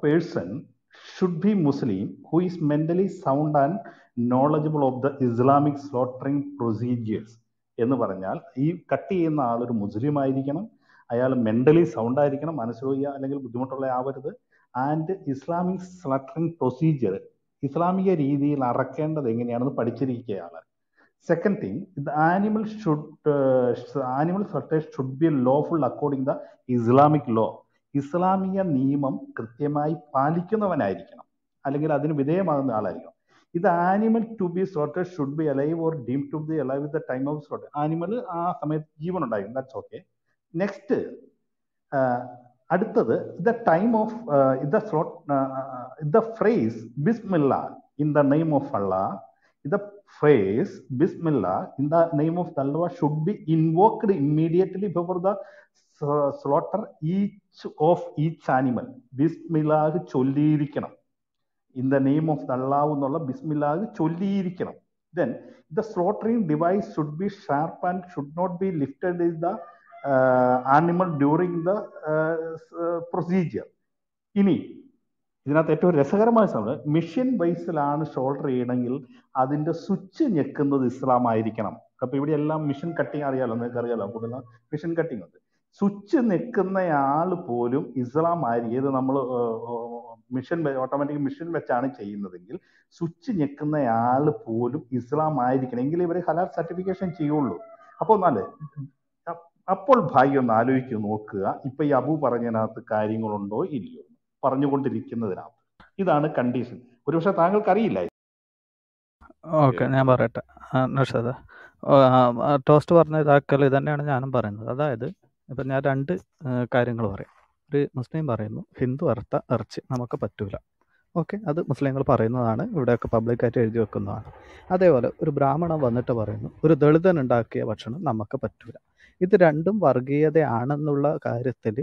person should be Muslim who is mentally sound and knowledgeable of the Islamic slaughtering procedures എന്ന് പറഞ്ഞാൽ ഈ cut ചെയ്യുന്ന ആൾ ഒരു മുസ്ലിം ആയിരിക്കണം അയാൾ മെന്റലി സൗണ്ട് ആയിരിക്കണം മനസ്സിലാവുക അല്ലെങ്കിൽ ബുദ്ധിമുട്ടുള്ള ആവരുത് ആൻഡ് ഇസ്ലാമിക് സ്ലട്ടറിങ് പ്രൊസീജിയർ ഇസ്ലാമിക രീതിയിൽ അറക്കേണ്ടത് എങ്ങനെയാണെന്ന് പഠിച്ചിരിക്കുക ആള് second thing the animal should animal slaughter should be lawful according the Islamic law ഇസ്ലാമിക നിയമം കൃത്യമായി പാലിക്കുന്നവനായിരിക്കണം അല്ലെങ്കിൽ അതിന് വിധേയമാകുന്ന ആളായിരിക്കണം ഇത് animal to be slaughter should be alive or deem to be alive with the time of slaughter animal ആ സമയത്ത് ജീവൻ ഉണ്ടായിരിക്കും ദാറ്റ്സ് ഓക്കെ നെക്സ്റ്റ് അടുത്തത് the time of the slot the phrase Bismillah in the name of Allah the phrase Bismillah in the name of Allah should be invoked immediately before the uh, slaughter each of each animal. Bismillah ചൊല്ലിയിരിക്കണം in the name of Allah എന്നുള്ള ബിസ്മില്ലാഹ് ചൊല്ലിയിരിക്കണം then the slaughtering device should be sharp and should not be lifted in the animal during the procedure ഇനി ഇതിനകത്ത് ഏറ്റവും രസകരമായ സംഭവം mission ബേസിലാണ് shoulder ചെയ്യണമെങ്കിൽ അതിന്റെ സ്വിച്ച് ഞെക്കുന്നത് ഇസ്ലാം ആയിരിക്കണം അപ്പൊ ഇവിടെ എല്ലാം മിഷൻ കട്ടിങ് അറിയാലോ നിങ്ങൾക്ക് അറിയാലോ കൂടുതൽ മിഷൻ കട്ടിങ് ഉണ്ട് സ്വിച്ച് നിൽക്കുന്നയാൾ പോലും ഇസ്ലാം ആയിരിക്കും ഏത് നമ്മൾ മിഷൻ ഓട്ടോമാറ്റിക് മിഷൻ വെച്ചാണ് ചെയ്യുന്നതെങ്കിൽ സ്വിച്ച് ഞെക്കുന്നയാൾ പോലും ഇസ്ലാം ആയിരിക്കണം എങ്കിൽ ഇവർ ഹലാൽ സർട്ടിഫിക്കേഷൻ ചെയ്യുള്ളൂ അപ്പോൾ എന്നാല് അപ്പോൾ ഭാഗ്യം ഒന്ന് ആലോചിച്ച് നോക്കുക ഇപ്പൊ ഈ അബു പറഞ്ഞതിനകത്ത് കാര്യങ്ങളുണ്ടോ ഇല്ലയോ പറഞ്ഞുകൊണ്ടിരിക്കുന്നതിനകത്ത് ഇതാണ് കണ്ടീഷൻ ഒരുപക്ഷെ താങ്കൾക്ക് അറിയില്ല ഓക്കെ ഞാൻ പറയട്ടെ നഷദ ടോസ്റ്റ് പറഞ്ഞ ഇതാക്കൽ തന്നെയാണ് ഞാനും പറയുന്നത് അതായത് ഇപ്പം ഞാൻ രണ്ട് കാര്യങ്ങൾ പറയാം ഒരു മുസ്ലിം പറയുന്നു ഹിന്ദു അർത്ഥ ഇറച്ചി നമുക്ക് പറ്റൂല ഓക്കെ അത് മുസ്ലിങ്ങൾ പറയുന്നതാണ് ഇവിടെയൊക്കെ പബ്ലിക്കായിട്ട് എഴുതി വെക്കുന്നതാണ് അതേപോലെ ഒരു ബ്രാഹ്മണൻ വന്നിട്ട് പറയുന്നു ഒരു ദളിതൻ ഉണ്ടാക്കിയ ഭക്ഷണം നമുക്ക് പറ്റൂല ഇത് രണ്ടും വർഗീയതയാണെന്നുള്ള കാര്യത്തിൽ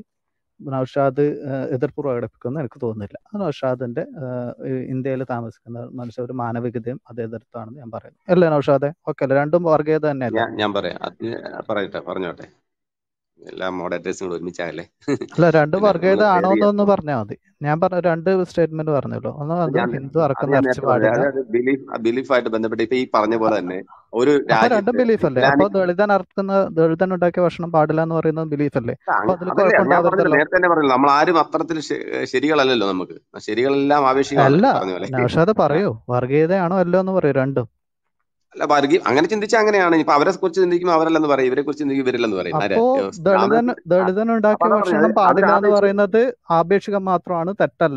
നൗഷാദ് എതിർപ്പ് പ്രകടിപ്പിക്കുമെന്ന് എനിക്ക് തോന്നുന്നില്ല നൗഷാദിന്റെ ഇന്ത്യയിൽ താമസിക്കുന്ന മനുഷ്യ ഒരു മാനവികതയും അത് എതിർത്താണെന്ന് ഞാൻ പറയുന്നു അല്ലേ നൗഷാദെ ഓക്കെ അല്ലേ രണ്ടും വർഗീയത തന്നെയല്ലേ ഞാൻ പറയാം അത് പറയട്ടെ പറഞ്ഞോട്ടെ എല്ലാ മോഡറേറ്റേഴ്സും കൂടെ ഒരുമിച്ചായല്ലേ അല്ല രണ്ട് വർഗീയത ആണോ എന്നൊന്ന് പറഞ്ഞാൽ മതി ഞാൻ പറഞ്ഞ രണ്ട് സ്റ്റേറ്റ്മെന്റ് പറഞ്ഞല്ലോ ഒന്ന് അത് ഹിന്ദു അറക്കുന്ന ഇറച്ചി പാടില്ല ബിലീഫ് ബിലീഫായിട്ട് ബന്ധപ്പെട്ട് ഇപ്പൊ ഈ പറഞ്ഞ പോലെ തന്നെ ഒരു അപ്പൊ രണ്ട് ബിലീഫ് അല്ലേ അപ്പൊ ദളിതൻ അറക്കുന്ന ദളിതൻ ഉണ്ടാക്കിയ ഭക്ഷണം പാടില്ല എന്ന് പറയുന്നത് ബിലീഫ് അല്ലേ അപ്പൊ അതിൽ കുഴപ്പമുണ്ടാവരുതല്ലോ നേരത്തെ തന്നെ പറഞ്ഞല്ലോ നമ്മൾ ആരും അത്തരത്തിൽ ശരികളല്ലല്ലോ നമുക്ക് ശരികളെല്ലാം ആവേശികം അല്ല നൗഷാദ് പറയൂ വർഗീയതയാണോ അല്ലോ എന്ന് പറയൂ രണ്ടും അല്ല വർഗീയ അങ്ങനെ ചിന്തിച്ചാൽ അങ്ങനെയാണ് ഇപ്പൊ അവരെ കുറിച്ച് ചിന്തിക്കുമ്പോൾ അവരല്ലെന്ന് പറയും ഇവരെ കുറിച്ച് ചിന്തിക്കും ഇവരില്ലെന്ന് പറയും അപ്പോ ദളിതൻ ദളിതൻ ഉണ്ടാക്കിയ ഭക്ഷണം പാടില്ല എന്ന് പറയുന്നത് ആപേക്ഷികം മാത്രമാണ് തെറ്റല്ല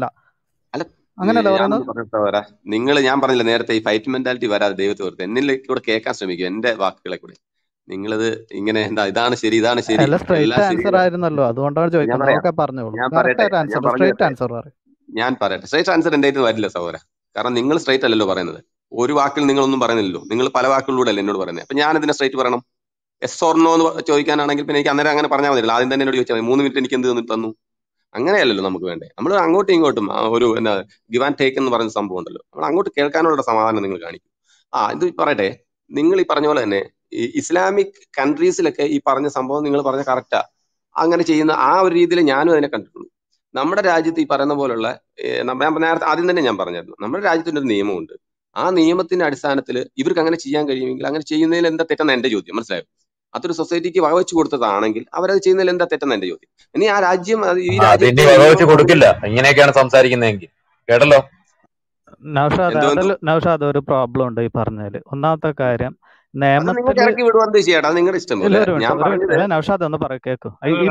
അങ്ങനല്ല പറയുന്നത് നിങ്ങൾ ഞാൻ പറഞ്ഞില്ല നേരത്തെ ഈ ഫൈറ്റ് മെന്റാലിറ്റി വരാതെ ദൈവത്തെ ഓർത്ത് എന്നിലേക്ക് കൂടെ കേൾക്കാൻ ശ്രമിക്കും എന്റെ വാക്കുകളെ കൂടെ നിങ്ങളിത് ഇങ്ങനെ എന്താ ഇതാണ് ശരി ഇതാണ് ശരി സ്ട്രൈറ്റ് ആൻസർ ആയിരുന്നല്ലോ അതുകൊണ്ടാണ് ചോദിക്കുന്നത് പറഞ്ഞോളൂ സ്ട്രൈറ്റ് ആൻസർ ഞാൻ പറയട്ടെ സ്ട്രൈറ്റ് ആൻസർ എന്റെ വരില്ല സഹോദര കാരണം നിങ്ങൾ സ്ട്രൈറ്റ് അല്ലല്ലോ പറയുന്നത് ഒരു വാക്കിൽ നിങ്ങളൊന്നും പറയുന്നില്ലല്ലോ നിങ്ങൾ പല വാക്കുകളിലൂടെ അല്ലേ എന്നോട് പറയുന്നത് അപ്പൊ ഞാൻ ഇതിനെ സ്ട്രൈറ്റ് പറയണം എസ് ഓർണോ എന്ന് ചോദിക്കാനാണെങ്കിൽ പിന്നെ എനിക്ക് അന്നേരം അങ്ങനെ പറഞ്ഞാൽ മതിയല്ലോ ആദ്യം തന്നെ എന്നോട് ചോദിച്ചാൽ മൂന്ന് മിനിറ്റ് എനിക്ക് എന്ത് തന്നു അങ്ങനെയല്ലല്ലോ നമുക്ക് വേണ്ടേ നമ്മൾ അങ്ങോട്ടും ഇങ്ങോട്ടും ഒരു എന്താ ഗിവ് ആൻഡ് ടേക്ക് എന്ന് പറയുന്ന സംഭവം ഉണ്ടല്ലോ നമ്മൾ അങ്ങോട്ട് കേൾക്കാനുള്ള സമാധാനം നിങ്ങൾ കാണിക്കും ആ ഇത് പറയട്ടെ നിങ്ങൾ ഈ പറഞ്ഞ പോലെ തന്നെ ഈ ഇസ്ലാമിക് കൺട്രീസിലൊക്കെ ഈ പറഞ്ഞ സംഭവം നിങ്ങൾ പറഞ്ഞ കറക്റ്റാ അങ്ങനെ ചെയ്യുന്ന ആ ഒരു രീതിയിൽ ഞാനും അതിനെ കണ്ടിട്ടുണ്ട് നമ്മുടെ രാജ്യത്ത് ഈ പറയുന്ന പോലുള്ള ഞാൻ നേരത്തെ ആദ്യം തന്നെ ഞാൻ പറഞ്ഞായിരുന്നു നമ്മുടെ രാജ്യത്തിന്റെ ഒരു നിയമമുണ്ട് ആ നിയമത്തിന്റെ അടിസ്ഥാനത്തിൽ ഇവർക്ക് അങ്ങനെ ചെയ്യാൻ കഴിയുമെങ്കിൽ അങ്ങനെ ചെയ്യുന്നതിൽ എന്താ തെറ്റെന്ന് എന്റെ ചോദ്യം മനസ്സിലായോ അതൊരു സൊസൈറ്റിക്ക് വകവെച്ച് കൊടുത്തതാണെങ്കിൽ അവരത് ചെയ്യുന്നതിൽ എന്താ തെറ്റെന്ന് എന്റെ ചോദ്യം ഇനി ആ രാജ്യം ഈ രാജ്യം വകവെച്ച് കൊടുക്കില്ല ഇങ്ങനെയൊക്കെയാണ് സംസാരിക്കുന്നതെങ്കിൽ കേട്ടല്ലോ നൗഷാദ് ഒരു പ്രോബ്ലം ഉണ്ട് ഈ പറഞ്ഞാല് ഒന്നാമത്തെ കാര്യം നൗഷാദ് ഒന്ന് പറ കേക്കു ഈ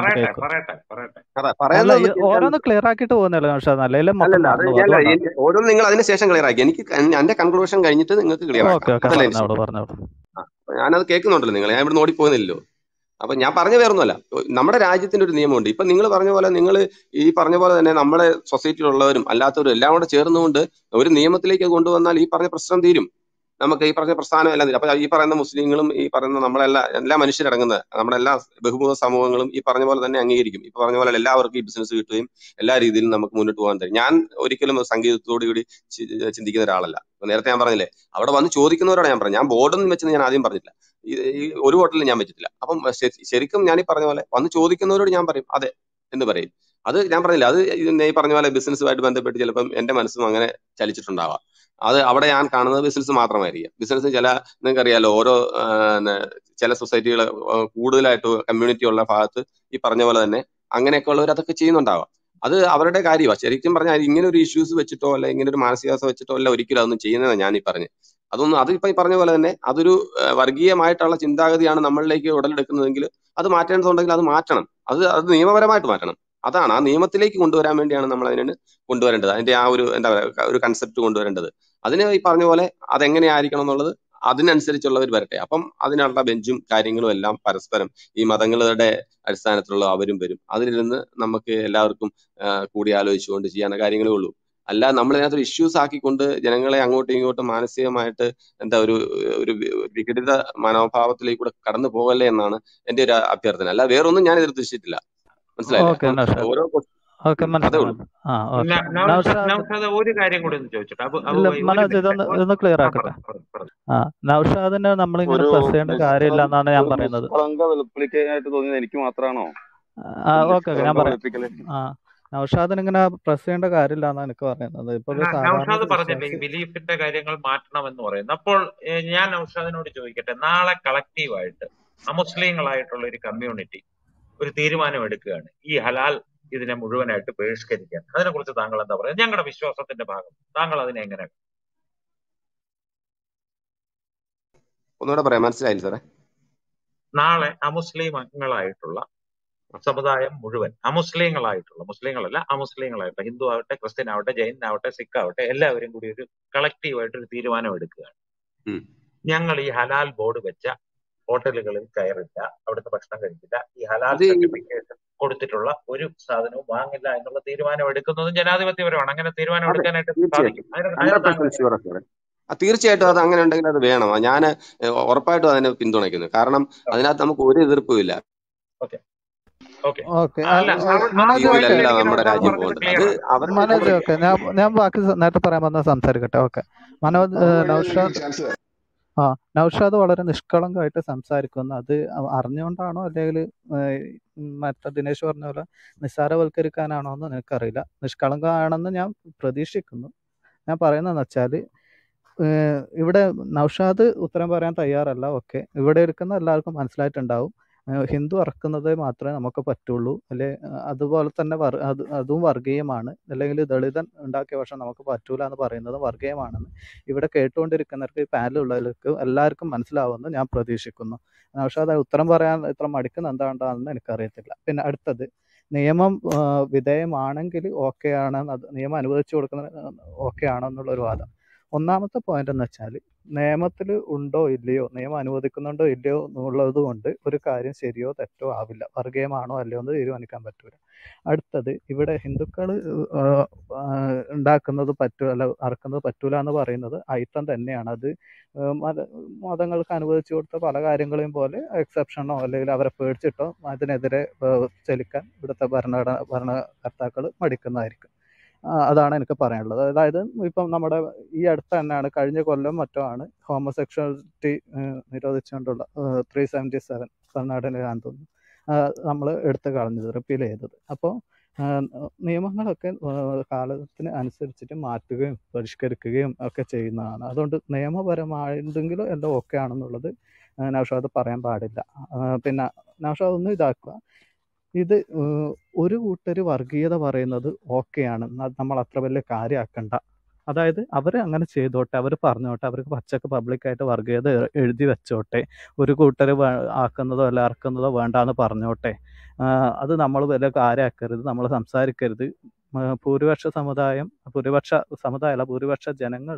ഓരോന്ന് ക്ലിയർ ആക്കിട്ട് പോകുന്നല്ലോ നൗഷാദ് അല്ലെങ്കിൽ ഓരോന്ന് നിങ്ങൾ അതിന് ശേഷം ക്ലിയർ ആക്കി എനിക്ക് എന്റെ കൺക്ലൂഷൻ കഴിഞ്ഞിട്ട് നിങ്ങൾക്ക് ക്ലിയർ ഞാനത് കേൾക്കുന്നുണ്ടല്ലോ നിങ്ങൾ ഞാൻ ഇവിടെ ഓടിപ്പോകുന്നില്ലല്ലോ അപ്പൊ ഞാൻ പറഞ്ഞ വേറൊന്നുമല്ല നമ്മുടെ രാജ്യത്തിന്റെ ഒരു നിയമമുണ്ട് ഇപ്പൊ നിങ്ങൾ പറഞ്ഞ പോലെ നിങ്ങൾ ഈ പറഞ്ഞ പോലെ തന്നെ നമ്മുടെ സൊസൈറ്റിയിലുള്ളവരും അല്ലാത്തവരും എല്ലാം കൂടെ ചേർന്നുകൊണ്ട് ഒരു നിയമത്തിലേക്ക് കൊണ്ടുവന്നാൽ ഈ പറഞ്ഞ പ്രശ്നം തീരും നമുക്ക് ഈ പറഞ്ഞ പ്രസ്ഥാനം എല്ലാം തീരും അപ്പൊ ഈ പറയുന്ന മുസ്ലിങ്ങളും ഈ പറയുന്ന നമ്മളെല്ലാ എല്ലാ മനുഷ്യരടങ്ങുന്ന നമ്മുടെ എല്ലാ ബഹുമുഖ സമൂഹങ്ങളും ഈ പറഞ്ഞ പോലെ തന്നെ അംഗീകരിക്കും ഇപ്പൊ പറഞ്ഞ പോലെ എല്ലാവർക്കും ഈ ബിസിനസ് കിട്ടുകയും എല്ലാ രീതിയിലും നമുക്ക് മുന്നോട്ട് പോകാൻ തരും ഞാൻ ഒരിക്കലും സംഗീതത്തോടു കൂടി ചിന്തിക്കുന്ന ഒരാളല്ല നേരത്തെ ഞാൻ പറഞ്ഞില്ലേ അവിടെ വന്ന് ചോദിക്കുന്നവരോട് ഞാൻ പറഞ്ഞു ഞാൻ ബോർഡൊന്നും വെച്ചെന്ന് ഞാൻ ആദ്യം പറഞ്ഞില്ല ഈ ഒരു ഹോട്ടലിൽ ഞാൻ വെച്ചിട്ടില്ല അപ്പം ശരിക്കും ഞാൻ ഈ പറഞ്ഞ പോലെ വന്ന് ചോദിക്കുന്നവരോട് ഞാൻ പറയും അതെ എന്ന് പറയും അത് ഞാൻ പറഞ്ഞില്ല അത് ഈ പറഞ്ഞ പോലെ ബിസിനസ്സുമായിട്ട് ബന്ധപ്പെട്ട് ചിലപ്പം എന്റെ മനസ്സും അങ്ങനെ ചലിച്ചിട്ടുണ്ടാവാം അത് അവിടെ ഞാൻ കാണുന്നത് ബിസിനസ് മാത്രമായിരിക്കും ബിസിനസ് ചില നിങ്ങൾക്കറിയാലോ ഓരോ ആ, ന- ചില സൊസൈറ്റികൾ കൂടുതലായിട്ട് കമ്മ്യൂണിറ്റി ഉള്ള ഭാഗത്ത് ഈ പറഞ്ഞ പോലെ തന്നെ അങ്ങനെയൊക്കെ ഉള്ളവർ അതൊക്കെ ചെയ്യുന്നുണ്ടാവാം അത് അവരുടെ കാര്യമാണ് ശരിക്കും പറഞ്ഞാൽ ഇങ്ങനെ ഒരു ഇഷ്യൂസ് വെച്ചിട്ടോ അല്ല ഇങ്ങനെ ഒരു മാനസികാവസ്ഥ വെച്ചിട്ടോ അല്ല ഒരിക്കലും അതൊന്നും ചെയ്യുന്നതാണ് ഞാൻ ഈ പറഞ്ഞത് അതൊന്നും അത് ഇപ്പൊ ഈ പറഞ്ഞ പോലെ തന്നെ അതൊരു ആ, വർഗീയമായിട്ടുള്ള ചിന്താഗതിയാണ് നമ്മളിലേക്ക് ഉടലെടുക്കുന്നതെങ്കിൽ അത് മാറ്റേണ്ടതുണ്ടെങ്കിൽ അത് മാറ്റണം അത് അത് നിയമപരമായിട്ട് മാറ്റണം അതാണ് ആ നിയമത്തിലേക്ക് കൊണ്ടുവരാൻ വേണ്ടിയാണ് നമ്മൾ അതിനെ കൊണ്ടുവരേണ്ടത് അതിന്റെ ആ ഒരു എന്താ പറയുക ഒരു കൺസെപ്റ്റ് കൊണ്ടുവരേണ്ടത് അതിന് ഈ പറഞ്ഞ പോലെ അതെങ്ങനെയായിരിക്കണം എന്നുള്ളത് അതിനനുസരിച്ചുള്ളവർ വരട്ടെ അപ്പം അതിനുള്ള ബെഞ്ചും കാര്യങ്ങളും എല്ലാം പരസ്പരം ഈ മതങ്ങളുടെ അടിസ്ഥാനത്തിലുള്ള അവരും വരും അതിലിരുന്ന് നമുക്ക് എല്ലാവർക്കും ആ, കൂടിയാലോചിച്ചുകൊണ്ട് ചെയ്യാവുന്ന കാര്യങ്ങളേ ഉള്ളൂ അല്ല നമ്മൾ ഇതിനകത്ത് ഇഷ്യൂസ് ആക്കിക്കൊണ്ട് ജനങ്ങളെ അങ്ങോട്ടും ഇങ്ങോട്ടും മാനസികമായിട്ട് എന്താ ഒരു ഒരു വിഘടിത മനോഭാവത്തിലേക്ക് കൂടെ കടന്നു പോകല്ലേ എന്നാണ് എന്റെ ഒരു അഭ്യർത്ഥന അല്ല വേറൊന്നും ഞാൻ എതിർത്തിച്ചിട്ടില്ല മനസ്സിലായില്ലേ ഓക്കെ അപ്പം നൗഷാദ് ഓരോ ഓക്കെ അതേ മനസ്സിലായി ഉള്ളൂ ആ ഓക്കെ ന- നൗഷ- നൗഷാദ് നൗഷാദ് ഒരു കാര്യം കൂടി ഒന്ന് ചോദിച്ചോട്ടെ അബു അബു ഇല്ല ഭായി ഒരു മനോജ് മിനിറ്റ് ഇതൊന്ന് ഒരു ഇതൊന്ന് ക്ലിയർ ആ ആക്കട്ടെ പറഞ്ഞു പറഞ്ഞു പറഞ്ഞു ആ നൗഷാദിനെ നമ്മളിങ്ങനെ ഒരു പ്രസ് ചെയ്യേണ്ട കാര്യമില്ല നിഷ്കളങ്ക എന്നാണ് ഞാൻ ഒരു പറയുന്നത് നിഷ്കളങ്ക വെളുപ്പിക്കലായിട്ട് തോന്നിയത് എനിക്ക് മാത്രമാണോ ആ ഒരു ഓക്കെ ഓക്കെ ഞാൻ നിഷ്കളങ്ക പറയാം വെളുപ്പിക്കല് ആ നൗഷാദിന് ഇങ്ങനെ പ്രസ് ചെയ്യേണ്ട കാര്യമില്ല എന്നാണ് എനിക്ക് പറയുന്നത് ഇപ്പൊ ഒരു ന- സാധാരണ നൗഷാദ് ഒരു പറഞ്ഞില്ലേ ഈ വിശ്വാസി ബിലീഫിന്റെ കാര്യങ്ങൾ മാറ്റണം എന്ന് പറയുന്നു അപ്പോൾ ഏ, ഞാൻ നൗഷാദിനോട് ചോദിക്കട്ടെ നാളെ കളക്റ്റീവായിട്ട് അമുസ്ലിങ്ങളായിട്ടുള്ള ഒരു കമ്മ്യൂണിറ്റി ഒരു തീരുമാനം എടുക്കുകയാണ് ഈ ഹലാൽ ഇതിനെ മുഴുവനായിട്ട് ബഹിഷ്കരിക്കാൻ അതിനെക്കുറിച്ച് താങ്കൾ എന്താ പറയുക ഞങ്ങളുടെ വിശ്വാസത്തിന്റെ ഭാഗം താങ്കൾ അതിനെ എങ്ങനെ ഒന്നുകൂടെ പറയാം മനസ്സിലായില്ല സാറേ നാളെ അമുസ്ലിങ്ങളായിട്ടുള്ള സമുദായം മുഴുവൻ അമുസ്ലിങ്ങളായിട്ടുള്ള മുസ്ലിങ്ങളല്ല അമുസ്ലിങ്ങളായിട്ടുള്ള ഹിന്ദു ആവട്ടെ ക്രിസ്ത്യൻ ആവട്ടെ ജൈൻ ആവട്ടെ സിഖ് ആവട്ടെ എല്ലാവരും കൂടി ഒരു കളക്റ്റീവായിട്ട് ഒരു തീരുമാനം എടുക്കുകയാണ് ഉം. ഞങ്ങൾ ഈ ഹലാൽ ബോർഡ് വെച്ച ഹോട്ടലുകളിൽ കയറില്ല അവിടുത്തെ ഭക്ഷണം കഴിക്കില്ല ഈ ഹലാൽ അത് ഈ- സർട്ടിഫിക്കേഷൻ കൊടുത്തിട്ടുള്ള ഒരു സാധനവും വാങ്ങില്ല എന്നുള്ള തീരുമാനം എടുക്കുന്നതും ജനാധിപത്യപരമാണ് അങ്ങനെ തീരുമാനം അതെ എടുക്കാനായിട്ട് തീർച്ചയായിട്ടും സാധിക്കും അതിന് അതിന് ഹൺഡ്രഡ് താങ്കൾ പെർസെന്റ് ഷുവർ സാറേ ആ, തീർച്ചയായിട്ടും അത് അങ്ങനെ ഉണ്ടെങ്കിൽ അത് വേണം ഞാൻ ഉറപ്പായിട്ടും അതിനെ പിന്തുണയ്ക്കുന്നു കാരണം അതിനകത്ത് നമുക്ക് ഒരു എതിർപ്പും ഇല്ല ഓക്കെ ഓക്കെ ഓക്കെ അല്ല അവ- ആ മനോജ് പോയിന്റിൽ ഓക്കെ രീതിയിലല്ല എനിക്ക് നമ്മുടെ നൗഷാദ് രാജ്യം പറഞ്ഞത് പോകേണ്ടത് ക്ലിയർ അത് ആണ് അവരുടെ മനോജ് അവരുടെ ഓക്കെ ഞാൻ ഞാൻ ബാക്കി സ- നേരത്തെ പറയാൻ വന്ന സംസാരിക്കട്ടെ ഓക്കെ മനോജ് ഏഹ്, ഒരു നൗഷാദ് ചാൻസ് ആ നൗഷാദ് വളരെ നിഷ്കളങ്കമായിട്ട് സംസാരിക്കുന്നു അത് അ- അറിഞ്ഞുകൊണ്ടാണോ അല്ലെങ്കിൽ മറ്റേ ദിനേശ് പറഞ്ഞ പോലെ നിസ്സാരവൽക്കരിക്കാനാണോ എന്ന് എനിക്കറിയില്ല നിഷ്കളങ്കമാണെന്ന് ഞാൻ പ്രതീക്ഷിക്കുന്നു ഞാൻ പറയുന്നതെന്ന് വെച്ചാൽ ഇവിടെ നൗഷാദ് ഉത്തരം പറയാൻ തയ്യാറല്ല ഓക്കെ ഇവിടെ ഇരിക്കുന്ന എല്ലാവർക്കും മനസ്സിലായിട്ടുണ്ടാവും ഏഹ് ഹിന്ദു ഇറക്കുന്നത് മാത്രമേ നമുക്ക് പറ്റുള്ളൂ അല്ലെ ഏഹ് അതുപോലെ തന്നെ വർ അത് അതും വർഗീയമാണ് അല്ലെങ്കിൽ ദളിതൻ ഉണ്ടാക്കിയ പക്ഷം നമുക്ക് പറ്റൂല എന്ന് പറയുന്നത് വർഗീയമാണെന്ന് ഇവിടെ കേട്ടുകൊണ്ടിരിക്കുന്നവർക്ക് ഈ പാനലുള്ളവർക്ക് എല്ലാവർക്കും മനസ്സിലാവുമെന്ന് ഞാൻ പ്രതീക്ഷിക്കുന്നു നൗഷാദ് ഉത്തരം പറയാൻ ഇത്ര മടിക്കുന്ന എന്താണെന്ന് എനിക്കറിയത്തില്ല പിന്നെ അടുത്തത് നിയമം ആ, വിധേയമാണെങ്കിൽ ഓക്കെ ആണ് അത് നിയമം അനുവദിച്ചു കൊടുക്കുന്ന ഓക്കെ ആണോ എന്നുള്ള ഒരു വാദം ഒന്നാമത്തെ പോയിന്റ് എന്ന് വെച്ചാൽ നിയമത്തിൽ ഉണ്ടോ ഇല്ലയോ നിയമം അനുവദിക്കുന്നുണ്ടോ ഇല്ലയോ എന്നുള്ളത് കൊണ്ട് ഒരു കാര്യം ശരിയോ തെറ്റോ ആവില്ല വർഗീയമാണോ അല്ലയോ എന്ന് തീരുമാനിക്കാൻ പറ്റൂല അടുത്തത് ഇവിടെ ഹിന്ദുക്കൾ ഉണ്ടാക്കുന്നത് പറ്റൂ അല്ല അറക്കുന്നത് പറ്റൂല എന്ന് പറയുന്നത് അയിത്തം തന്നെയാണ് അത് ഏഹ് മത മതങ്ങൾക്ക് അനുവദിച്ചു കൊടുത്ത പല കാര്യങ്ങളെയും പോലെ എക്സെപ്ഷനോ അല്ലെങ്കിൽ അവരെ പേടിച്ചിട്ടോ അതിനെതിരെ ഏഹ് ചലിക്കാൻ ഇവിടുത്തെ ഭരണഘടന ഭരണകർത്താക്കൾ മടിക്കുന്നതായിരിക്കും ആ, അതാണ് എനിക്ക് പറയാനുള്ളത് അതായത് ഇപ്പം നമ്മുടെ ഈ അടുത്ത് തന്നെയാണ് കഴിഞ്ഞ കൊല്ലം മറ്റോ ആണ് ഹോമോസെക്ഷുവാലിറ്റി നിരോധിച്ചുകൊണ്ടുള്ള ത്രീ സെവൻറ്റി സെവൻ കർണാടകയിലാന്ന് തോന്നുന്നു നമ്മൾ എടുത്തു കളഞ്ഞത് റിപ്പീൽ ചെയ്തത് അപ്പോൾ നിയമങ്ങളൊക്കെ ആ, കാലത്തിന് അനുസരിച്ചിട്ട് മാറ്റുകയും പരിഷ്കരിക്കുകയും ഒക്കെ ചെയ്യുന്നതാണ് അതുകൊണ്ട് നിയമപരമായെന്തെങ്കിലും എല്ലാം ഓക്കെ ആണെന്നുള്ളത് ആ, നൗഷാദ് പറയാൻ പാടില്ല ആ, പിന്നെ നൗഷാദ് ഒന്ന് ഇതാക്കുക ഇത് ഏഹ്, ഒരു കൂട്ടർ വർഗീയത പറയുന്നത് ഓക്കെയാണ് നമ്മൾ അത്ര വലിയ കാര്യമാക്കണ്ട അതായത് അവർ അങ്ങനെ ചെയ്തോട്ടെ അവർ പറഞ്ഞോട്ടെ അവർക്ക് പച്ചക്ക് പബ്ലിക്കായിട്ട് വർഗീയത എ- എഴുതി വെച്ചോട്ടെ ഒരു കൂട്ടർ ആക്കുന്നതോ അല്ല ഇറക്കുന്നതോ വേണ്ടാന്ന് പറഞ്ഞോട്ടെ ആഹ് അത് നമ്മൾ വലിയ കാര്യമാക്കരുത് നമ്മൾ സംസാരിക്കരുത് ആഹ് ഭൂരിപക്ഷ സമുദായം ഭൂരിപക്ഷ സമുദായമല്ല ഭൂരിപക്ഷ ജനങ്ങൾ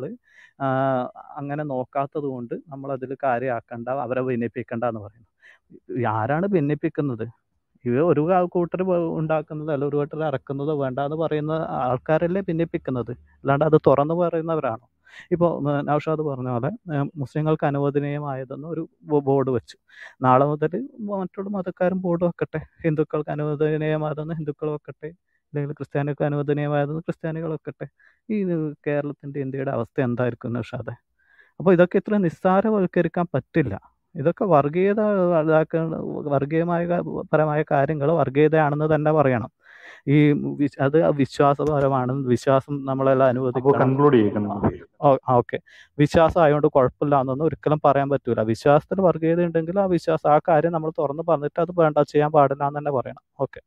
അങ്ങനെ നോക്കാത്തത് കൊണ്ട് നമ്മൾ അതിൽ കാര്യമാക്കണ്ട അവരെ ഭിന്നിപ്പിക്കണ്ട എന്ന് പറയുന്നു ആരാണ് ഭിന്നിപ്പിക്കുന്നത് ഇത് ഒരു കൂട്ടർ ഉണ്ടാക്കുന്നത് അല്ല ഒരു കൂട്ടർ ഇറക്കുന്നതോ വേണ്ട എന്ന് പറയുന്ന ആൾക്കാരല്ലേ ഭിന്നിപ്പിക്കുന്നത് അല്ലാണ്ട് അത് തുറന്നു പറയുന്നവരാണോ ഇപ്പോൾ നൗഷാദ് പറഞ്ഞ പോലെ ഏഹ് മുസ്ലിങ്ങൾക്ക് അനുവദനീയമായതെന്ന് ഒരു ബോർഡ് വെച്ചു നാളെ മുതൽ മറ്റുള്ള മതക്കാരും ബോർഡ് വെക്കട്ടെ ഹിന്ദുക്കൾക്ക് അനുവദനീയമായതെന്ന് ഹിന്ദുക്കൾ വെക്കട്ടെ അല്ലെങ്കിൽ ക്രിസ്ത്യാനികൾക്ക് അനുവദനീയമായതെന്ന് ക്രിസ്ത്യാനികൾ വെക്കട്ടെ ഈ കേരളത്തിൻ്റെ ഇന്ത്യയുടെ അവസ്ഥ എന്തായിരിക്കും നൗഷാദെ അപ്പോൾ ഇതൊക്കെ ഇത്ര നിസ്സാരവൽക്കരിക്കാൻ പറ്റില്ല ഇതൊക്കെ വർഗീയത ഇതാക്കുന്ന വർഗീയമായ ക- പരമായ കാര്യങ്ങൾ വർഗീയതയാണെന്ന് തന്നെ പറയണം ഈ വി- അത് വിശ്വാസപരമാണ് വിശ്വാസം നമ്മളെല്ലാം അപ്പൊ അനുവദിക്കണം കൺക്ലൂഡ് ചെയ്യും കൺക്ലൂഡ് ചെയ്യും ഓക്കെ വിശ്വാസം ആയതുകൊണ്ട് കുഴപ്പമില്ല എന്നൊന്നും ഒരിക്കലും പറയാൻ പറ്റൂല വിശ്വാസത്തിൽ വർഗീയത ഉണ്ടെങ്കിൽ ആ വിശ്വാസം ആ കാര്യം നമ്മൾ തുറന്ന് പറഞ്ഞിട്ട് അത് വേണ്ട ചെയ്യാൻ പാടില്ല എന്ന് തന്നെ പറയണം ഓക്കെ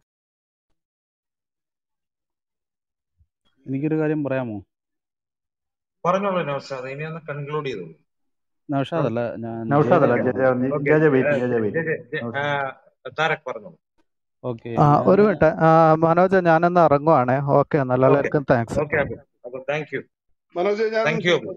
എനിക്കൊരു കാര്യം പറയാമോ പറഞ്ഞോളൂ നൗഷാദ് ഇനി ഒന്ന് കൺക്ലൂഡ് ചെയ്തോളൂ നൗഷാദ് അല്ല ഞാൻ നൗഷാദ് അല്ല ജയജയാണ് okay Jaya wait Jaya wait Tarak പറഞ്ഞോളൂ ഓക്കെ ആ ഞാൻ ഒരു മിനിറ്റ് ആ, മനോജ് ഞാനൊന്ന് ഇറങ്ങുവാണേ ഓക്കെ എന്നാൽ ഓക്കെ എല്ലാവർക്കും താങ്ക്സ് ഓക്കെ അപ്പൊ അപ്പൊ താങ്ക് യു മനോജ് ഞാൻ താങ്ക് യു അബു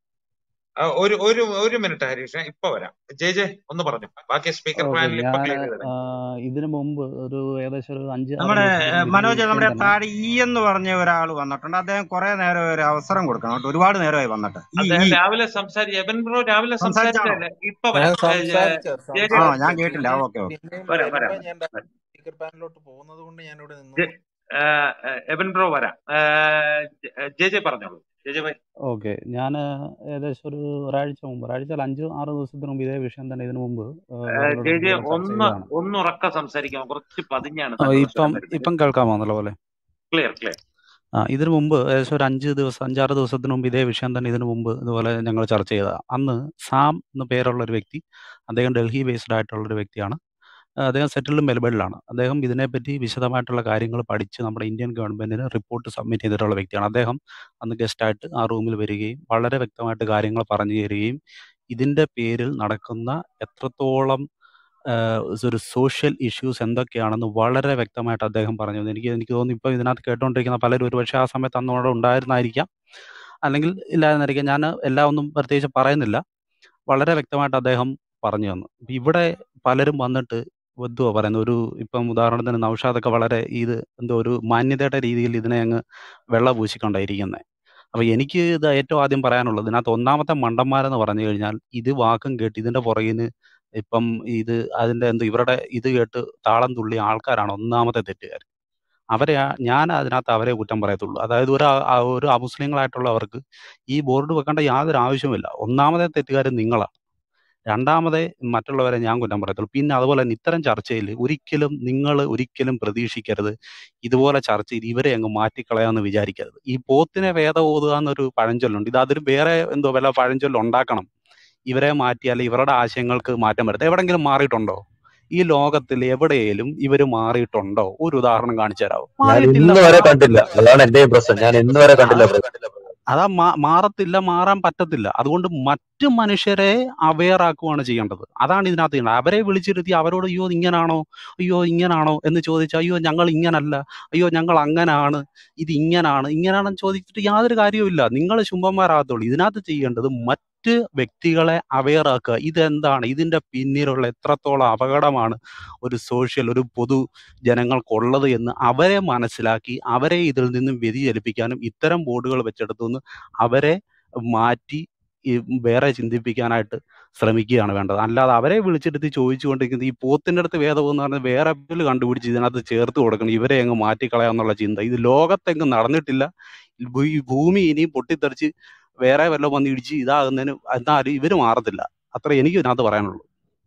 ആ, ഒരു ഒരു ഒരു മിനിറ്റ് ഹരീഷ് ഇപ്പൊ വരാം ജെ ജെ ഒന്ന് പറഞ്ഞു ബാക്കി സ്പീക്കർ ഓക്കെ പാനൽ ഇപ്പൊ ഞാൻ ക്ലിയർ ചെയ്ത് തരാം ഇതിനു മുമ്പ് ഒരു ഏകദേശം ഒരു അഞ്ച് ആറ് നമ്മുടെ ദിവസത്തിന് ഏഹ്, മുമ്പ് ഇതേ മനോജ് വിഷയം നമ്മുടെ തന്നെ താഴെ ഇ എന്ന് പറഞ്ഞ ഒരാൾ വന്നിട്ടുണ്ട് അദ്ദേഹം കുറെ നേരം ഒരു അവസരം കൊടുക്കണം കേട്ടോ ഒരുപാട് നേരമായി വന്നിട്ട് ഈ അദ്ദേഹം ഈ രാവിലെ സംസാരിച്ചു എബൻ ബ്രോ രാവിലെ സംസാരിച്ചാണോ സംസാരിച്ചതല്ലേ ഇപ്പൊ ഞാൻ വരാം ഏ, ജെ സംസാരിച്ച ജെ ജെ ആണോ സംസാരിച്ച ഞാൻ കേട്ടില്ല പിന്നെ ഓക്കെ ഓക്കെ പിന്നെയും വരാം വരാം വരുമ്പോ ഞാൻ വരാം. സ്പീക്കർ പാനലിലോട്ട് പോകുന്നത് കൊണ്ട് ഞാൻ ഇവിടെ നിന്നു ജെ- ഏ, ഏ, എബൻ ബ്രോ വരാം ഏ, ജെ ജെ ജെ പറഞ്ഞോളൂ ജെ ജെ ഭായ് ഓക്കെ ഞാൻ ഏകദേശം ഒരു ഒരാഴ്ച മുമ്പ് ഒരാഴ്ച അല്ല അഞ്ച് ആറ് ദിവസത്തിന് മുമ്പ് ഇതേ വിഷയം തന്നെ ഇതിനു മുമ്പ് ഏഹ്, ഏ, വേറൊരു ജെ ജെ ഇതുപോലെ ചർച്ച ഒന്ന് ചെയ്തതാണ് ഒന്ന് ഉറക്ക സംസാരിക്കാം കുറച്ച് പതിഞ്ഞാണ് ആ, താങ്കളുടെ ഇപ്പം സ്വരം വരുന്നത് ഇപ്പം കേൾക്കാമോ നല്ല പോലെ ക്ലിയർ ക്ലിയർ ആ ഇതിനു മുമ്പ് ഏകദേശം ഒരു അഞ്ച് ദിവസം അഞ്ചാറ് ദിവസത്തിന് മുമ്പ് ഇതേ വിഷയം തന്നെ ഇതിനു മുമ്പ് ഇതുപോലെ ഞങ്ങൾ ചർച്ച ചെയ്ത അന്ന് സാം എന്ന പേരുള്ള ഒരു വ്യക്തി അദ്ദേഹം ഡൽഹി ബേസ്ഡ് ആയിട്ടുള്ള ഒരു വ്യക്തിയാണ് ആ, അദ്ദേഹം സെറ്റിൽഡ് മെൽബണിലാണ് അദ്ദേഹം ഇതിനെപ്പറ്റി വിശദമായിട്ടുള്ള കാര്യങ്ങൾ പഠിച്ച് നമ്മുടെ ഇന്ത്യൻ ഗവൺമെന്റിന് റിപ്പോർട്ട് സബ്മിറ്റ് ചെയ്തിട്ടുള്ള വ്യക്തിയാണ് അദ്ദേഹം അന്ന് ഗസ്റ്റായിട്ട് ആ റൂമിൽ വരികയും വളരെ വ്യക്തമായിട്ട് കാര്യങ്ങൾ പറഞ്ഞു തരികയും ഇതിന്റെ പേരിൽ നടക്കുന്ന എത്രത്തോളം ആഹ് ഒരു സോഷ്യൽ ഇഷ്യൂസ് എന്തൊക്കെയാണെന്ന് വളരെ വ്യക്തമായിട്ട് അദ്ദേഹം പറഞ്ഞു തന്നു. എനിക്ക് എനിക്ക് തോന്നുന്നു ഇപ്പം ഇതിനകത്ത് കേട്ടുകൊണ്ടിരിക്കുന്ന പലരും ഒരുപക്ഷെ ആ സമയത്ത് അന്ന് അവിടെ ഉണ്ടായിരുന്നായിരിക്കാം അല്ലെങ്കിൽ ഇല്ലായിരുന്നായിരിക്കാം ഞാൻ എല്ലാം ഒന്നും പ്രത്യേകിച്ച് പറയുന്നില്ല വളരെ വ്യക്തമായിട്ട് അദ്ദേഹം പറഞ്ഞു തന്നു ഇപ്പം ഇവിടെ പലരും വന്നിട്ട് എന്തുവാ പറയുന്നത് ഒരു ഇപ്പം ഉദാഹരണത്തിന് നൗഷാദൊക്കെ വളരെ ഇത് എന്തോ ഒരു മാന്യതയുടെ രീതിയിൽ ഇതിനെ അങ്ങ് വെള്ള പൂശിക്കൊണ്ടായിരിക്കുന്നത് അപ്പൊ എനിക്ക് ഇത് ഏറ്റവും ആദ്യം പറയാനുള്ളത് ഇതിനകത്ത് ഒന്നാമത്തെ മണ്ടന്മാരെന്ന് പറഞ്ഞു കഴിഞ്ഞാൽ ഇത് വാക്കും കേട്ട് ഇതിന്റെ പുറകിന് ഇപ്പം ഇത് അതിന്റെ എന്ത് ഇവരുടെ ഇത് കേട്ട് താളം തുള്ളിയ ആൾക്കാരാണ് ഒന്നാമത്തെ തെറ്റുകാർ അവരെ ആ- ഞാൻ അതിനകത്ത് അവരെ കുറ്റം പറയത്തുള്ളൂ അതായത് ഒരു ആ- ആ ഒരു അമുസ്ലിങ്ങളായിട്ടുള്ളവർക്ക് ഈ ബോർഡ് വെക്കേണ്ട യാതൊരു ആവശ്യവുമില്ല ഒന്നാമത്തെ തെറ്റുകാരൻ നിങ്ങളാണ് രണ്ടാമതേ മറ്റുള്ളവരെ ഞാൻ കുറ്റം പറയത്തുള്ളൂ പിന്നെ അതുപോലെ തന്നെ ഇത്തരം ചർച്ചയിൽ ഒരിക്കലും നിങ്ങൾ ഒരിക്കലും പ്രതീക്ഷിക്കരുത് ഇതുപോലെ ചർച്ചയിൽ ഇവരെ അങ്ങ് മാറ്റിക്കളയാമെന്ന് വിചാരിക്കരുത് ഈ പോത്തിനെ വേദ ഓതുക എന്നൊരു പഴഞ്ചൊല്ലുണ്ട് ഇത് അതിന് വേറെ എന്തോ വല്ല പഴഞ്ചൊല്ല് ഉണ്ടാക്കണം ഇവരെ മാറ്റിയാൽ ഇവരുടെ ആശയങ്ങൾക്ക് മാറ്റം വരുത്തും എവിടെങ്കിലും മാറിയിട്ടുണ്ടോ ഈ ലോകത്തിൽ എവിടെയെങ്കിലും ഇവർ മാറിയിട്ടുണ്ടോ ഒരു ഉദാഹരണം കാണിച്ചു തരാമോ ഞാൻ മാറിയിട്ടില്ല ഇന്ന് വരെ മാറ കണ്ടില്ല അതാണ് എന്റെ പ്രശ്നം ഞാൻ ഇന്ന് വരെ കണ്ടില്ല ബ്രദർ അതാ മാ- മാറത്തില്ല മാറാൻ പറ്റത്തില്ല അതുകൊണ്ട് മറ്റു മനുഷ്യരെ അവെയർ ആക്കുവാണ് ചെയ്യേണ്ടത് അതാണ് ഇതിനകത്ത് ചെയ്യേണ്ടത് അവരെ വിളിച്ചിരുത്തി അവരോട് അയ്യോ ഇങ്ങനാണോ അയ്യോ ഇങ്ങനാണോ എന്ന് ചോദിച്ചാൽ അയ്യോ ഞങ്ങൾ ഇങ്ങനല്ല അയ്യോ ഞങ്ങൾ അങ്ങനാണ് ഇത് ഇങ്ങനാണ് ഇങ്ങനാണെന്ന് ചോദിച്ചിട്ട് യാതൊരു കാര്യവുമില്ല നിങ്ങൾ ശുംഭന്മാരാകത്തുള്ളൂ ഇതിനകത്ത് ചെയ്യേണ്ടത് മറ്റ് വ്യക്തികളെ അവെയർ ആക്കുക ഇതെന്താണ് ഇതിന്റെ പിന്നിലുള്ള എത്രത്തോളം അപകടമാണ് ഒരു സോഷ്യൽ ഒരു പൊതു ജനങ്ങൾക്കുള്ളത് എന്ന് അവരെ മനസ്സിലാക്കി അവരെ ഇതിൽ നിന്നും വ്യതിചലിപ്പിക്കാനും ഇത്തരം ബോർഡുകൾ വെച്ചെടുത്തുനിന്ന് അവരെ മാറ്റി ഈ വേറെ ചിന്തിപ്പിക്കാനായിട്ട് ശ്രമിക്കുകയാണ് വേണ്ടത് അല്ലാതെ അവരെ വിളിച്ചെടുത്ത് ചോദിച്ചുകൊണ്ടിരിക്കുന്നത് ഈ പോത്തിന്റെ അടുത്ത് വേദം എന്ന് പറഞ്ഞാൽ വേറെ പേര് കണ്ടുപിടിച്ച് ഇതിനകത്ത് ചേർത്ത് കൊടുക്കണം ഇവരെ അങ്ങ് മാറ്റിക്കളയാന്നുള്ള ചിന്ത ഇത് ലോകത്തെങ്ങും നടന്നിട്ടില്ല ഭൂ- ഈ ഭൂമി ഇനിയും പൊട്ടിത്തെറിച്ച് വേറെ വല്ലതും വന്ന് ഇടിച്ച് ഇതാകുന്നതിന് എന്നാലും ഇവര് മാറത്തില്ല അത്ര എനിക്ക് ഇതിനകത്ത് പറയാനുള്ളൂ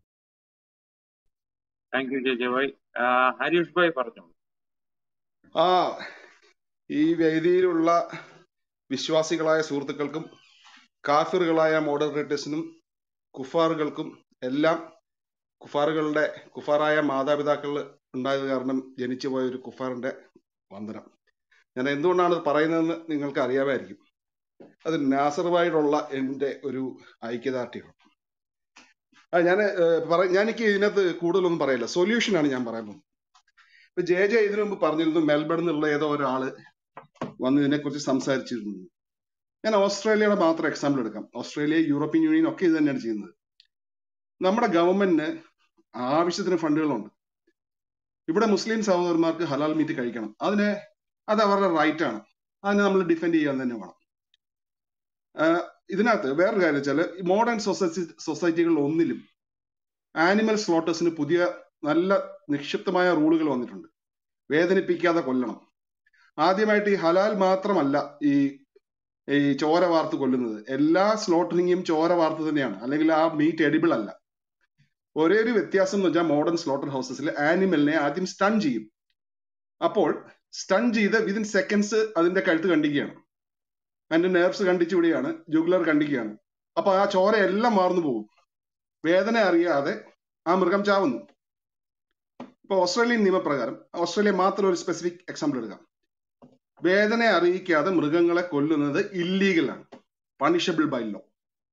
thank you J J bhai ആ, ഹരീഷ് ഭായ് പറഞ്ഞോളൂ ആ ഈ വേദിയിലുള്ള വിശ്വാസികളായ സുഹൃത്തുക്കൾക്കും കാഫിറുകളായ മോഡറേറ്റേഴ്സിനും കുഫാറുകൾക്കും എല്ലാം കുഫാറുകളുടെ കുഫാറായ മാതാപിതാക്കൾ ഉണ്ടായത് കാരണം ജനിച്ചു പോയ ഒരു കുഫാറിന്റെ വന്ദനം ഞാൻ എന്തുകൊണ്ടാണ് ഇത് പറയുന്നതെന്ന് നിങ്ങൾക്ക് അറിയാമായിരിക്കും അത് നാസറുമായിട്ടുള്ള എൻ്റെ ഒരു ഐക്യദാർഢ്യമാണ് ആ ഞാൻ പറ ഞാൻ എനിക്ക് ഇതിനകത്ത് കൂടുതലൊന്നും പറയില്ല സൊല്യൂഷനാണ് ഞാൻ പറയാൻ പോകുന്നത് ഇപ്പൊ ജെ ജെ ഇതിനു മുമ്പ് പറഞ്ഞിരുന്നു മെൽബണിൽ നിന്നുള്ള ഏതോ ഒരാള് വന്ന് ഇതിനെക്കുറിച്ച് സംസാരിച്ചിരുന്നു ഞാൻ ഓസ്ട്രേലിയയുടെ മാത്രം എക്സാമ്പിൾ എടുക്കാം ഓസ്ട്രേലിയ യൂറോപ്യൻ യൂണിയൻ ഒക്കെ ഇത് തന്നെയാണ് ചെയ്യുന്നത് നമ്മുടെ ഗവൺമെന്റിന് ആവശ്യത്തിന് ഫണ്ടുകളുണ്ട് ഇവിടെ മുസ്ലിം സഹോദരന്മാർക്ക് ഹലാൽ മീറ്റ് കഴിക്കണം അതിന് അത് അവരുടെ റൈറ്റ് ആണ് അതിനെ നമ്മൾ ഡിഫെൻഡ് ചെയ്യാൻ തന്നെ വേണം ആഹ് ഇതിനകത്ത് വേറൊരു കാര്യം വെച്ചാൽ മോഡേൺ സൊസൈറ്റി സൊസൈറ്റികളിൽ ഒന്നിലും ആനിമൽ സ്ലോട്ടേഴ്സിന് പുതിയ നല്ല നിക്ഷിപ്തമായ റൂളുകൾ വന്നിട്ടുണ്ട് വേദനിപ്പിക്കാതെ കൊല്ലണം ആദ്യമായിട്ട് ഈ ഹലാൽ മാത്രമല്ല ഈ ഈ ചോര വാർത്ത് കൊല്ലുന്നത് എല്ലാ സ്ലോട്ടറിങ്ങും ചോര വാർത്ത് തന്നെയാണ് അല്ലെങ്കിൽ ആ മീറ്റ് എഡിബിൾ അല്ല ഒരേ ഒരു വ്യത്യാസം എന്ന് വെച്ചാൽ മോഡേൺ സ്ലോട്ടർ ഹൗസസിൽ ആനിമലിനെ ആദ്യം സ്റ്റൺ ചെയ്യും അപ്പോൾ സ്റ്റൺ ചെയ്ത് വിതിൻ സെക്കൻഡ്സ് അതിന്റെ കഴുത്ത് കണ്ടിക്കുകയാണ് അതിന്റെ നെർവ്സ് കണ്ടിച്ച് വിടുകയാണ് ജുഗുലർ കണ്ടിക്കുകയാണ് അപ്പൊ ആ ചോര എല്ലാം മാർന്നു പോകും വേദന അറിയാതെ ആ മൃഗം ചാവുന്നു ഇപ്പൊ ഓസ്ട്രേലിയൻ നിയമപ്രകാരം ഓസ്ട്രേലിയ മാത്രം ഒരു സ്പെസിഫിക് എക്സാമ്പിൾ എടുക്കാം വേദന അറിയിക്കാതെ മൃഗങ്ങളെ കൊല്ലുന്നത് ഇല്ലീഗലാണ് പണിഷബിൾ ബൈ ലോ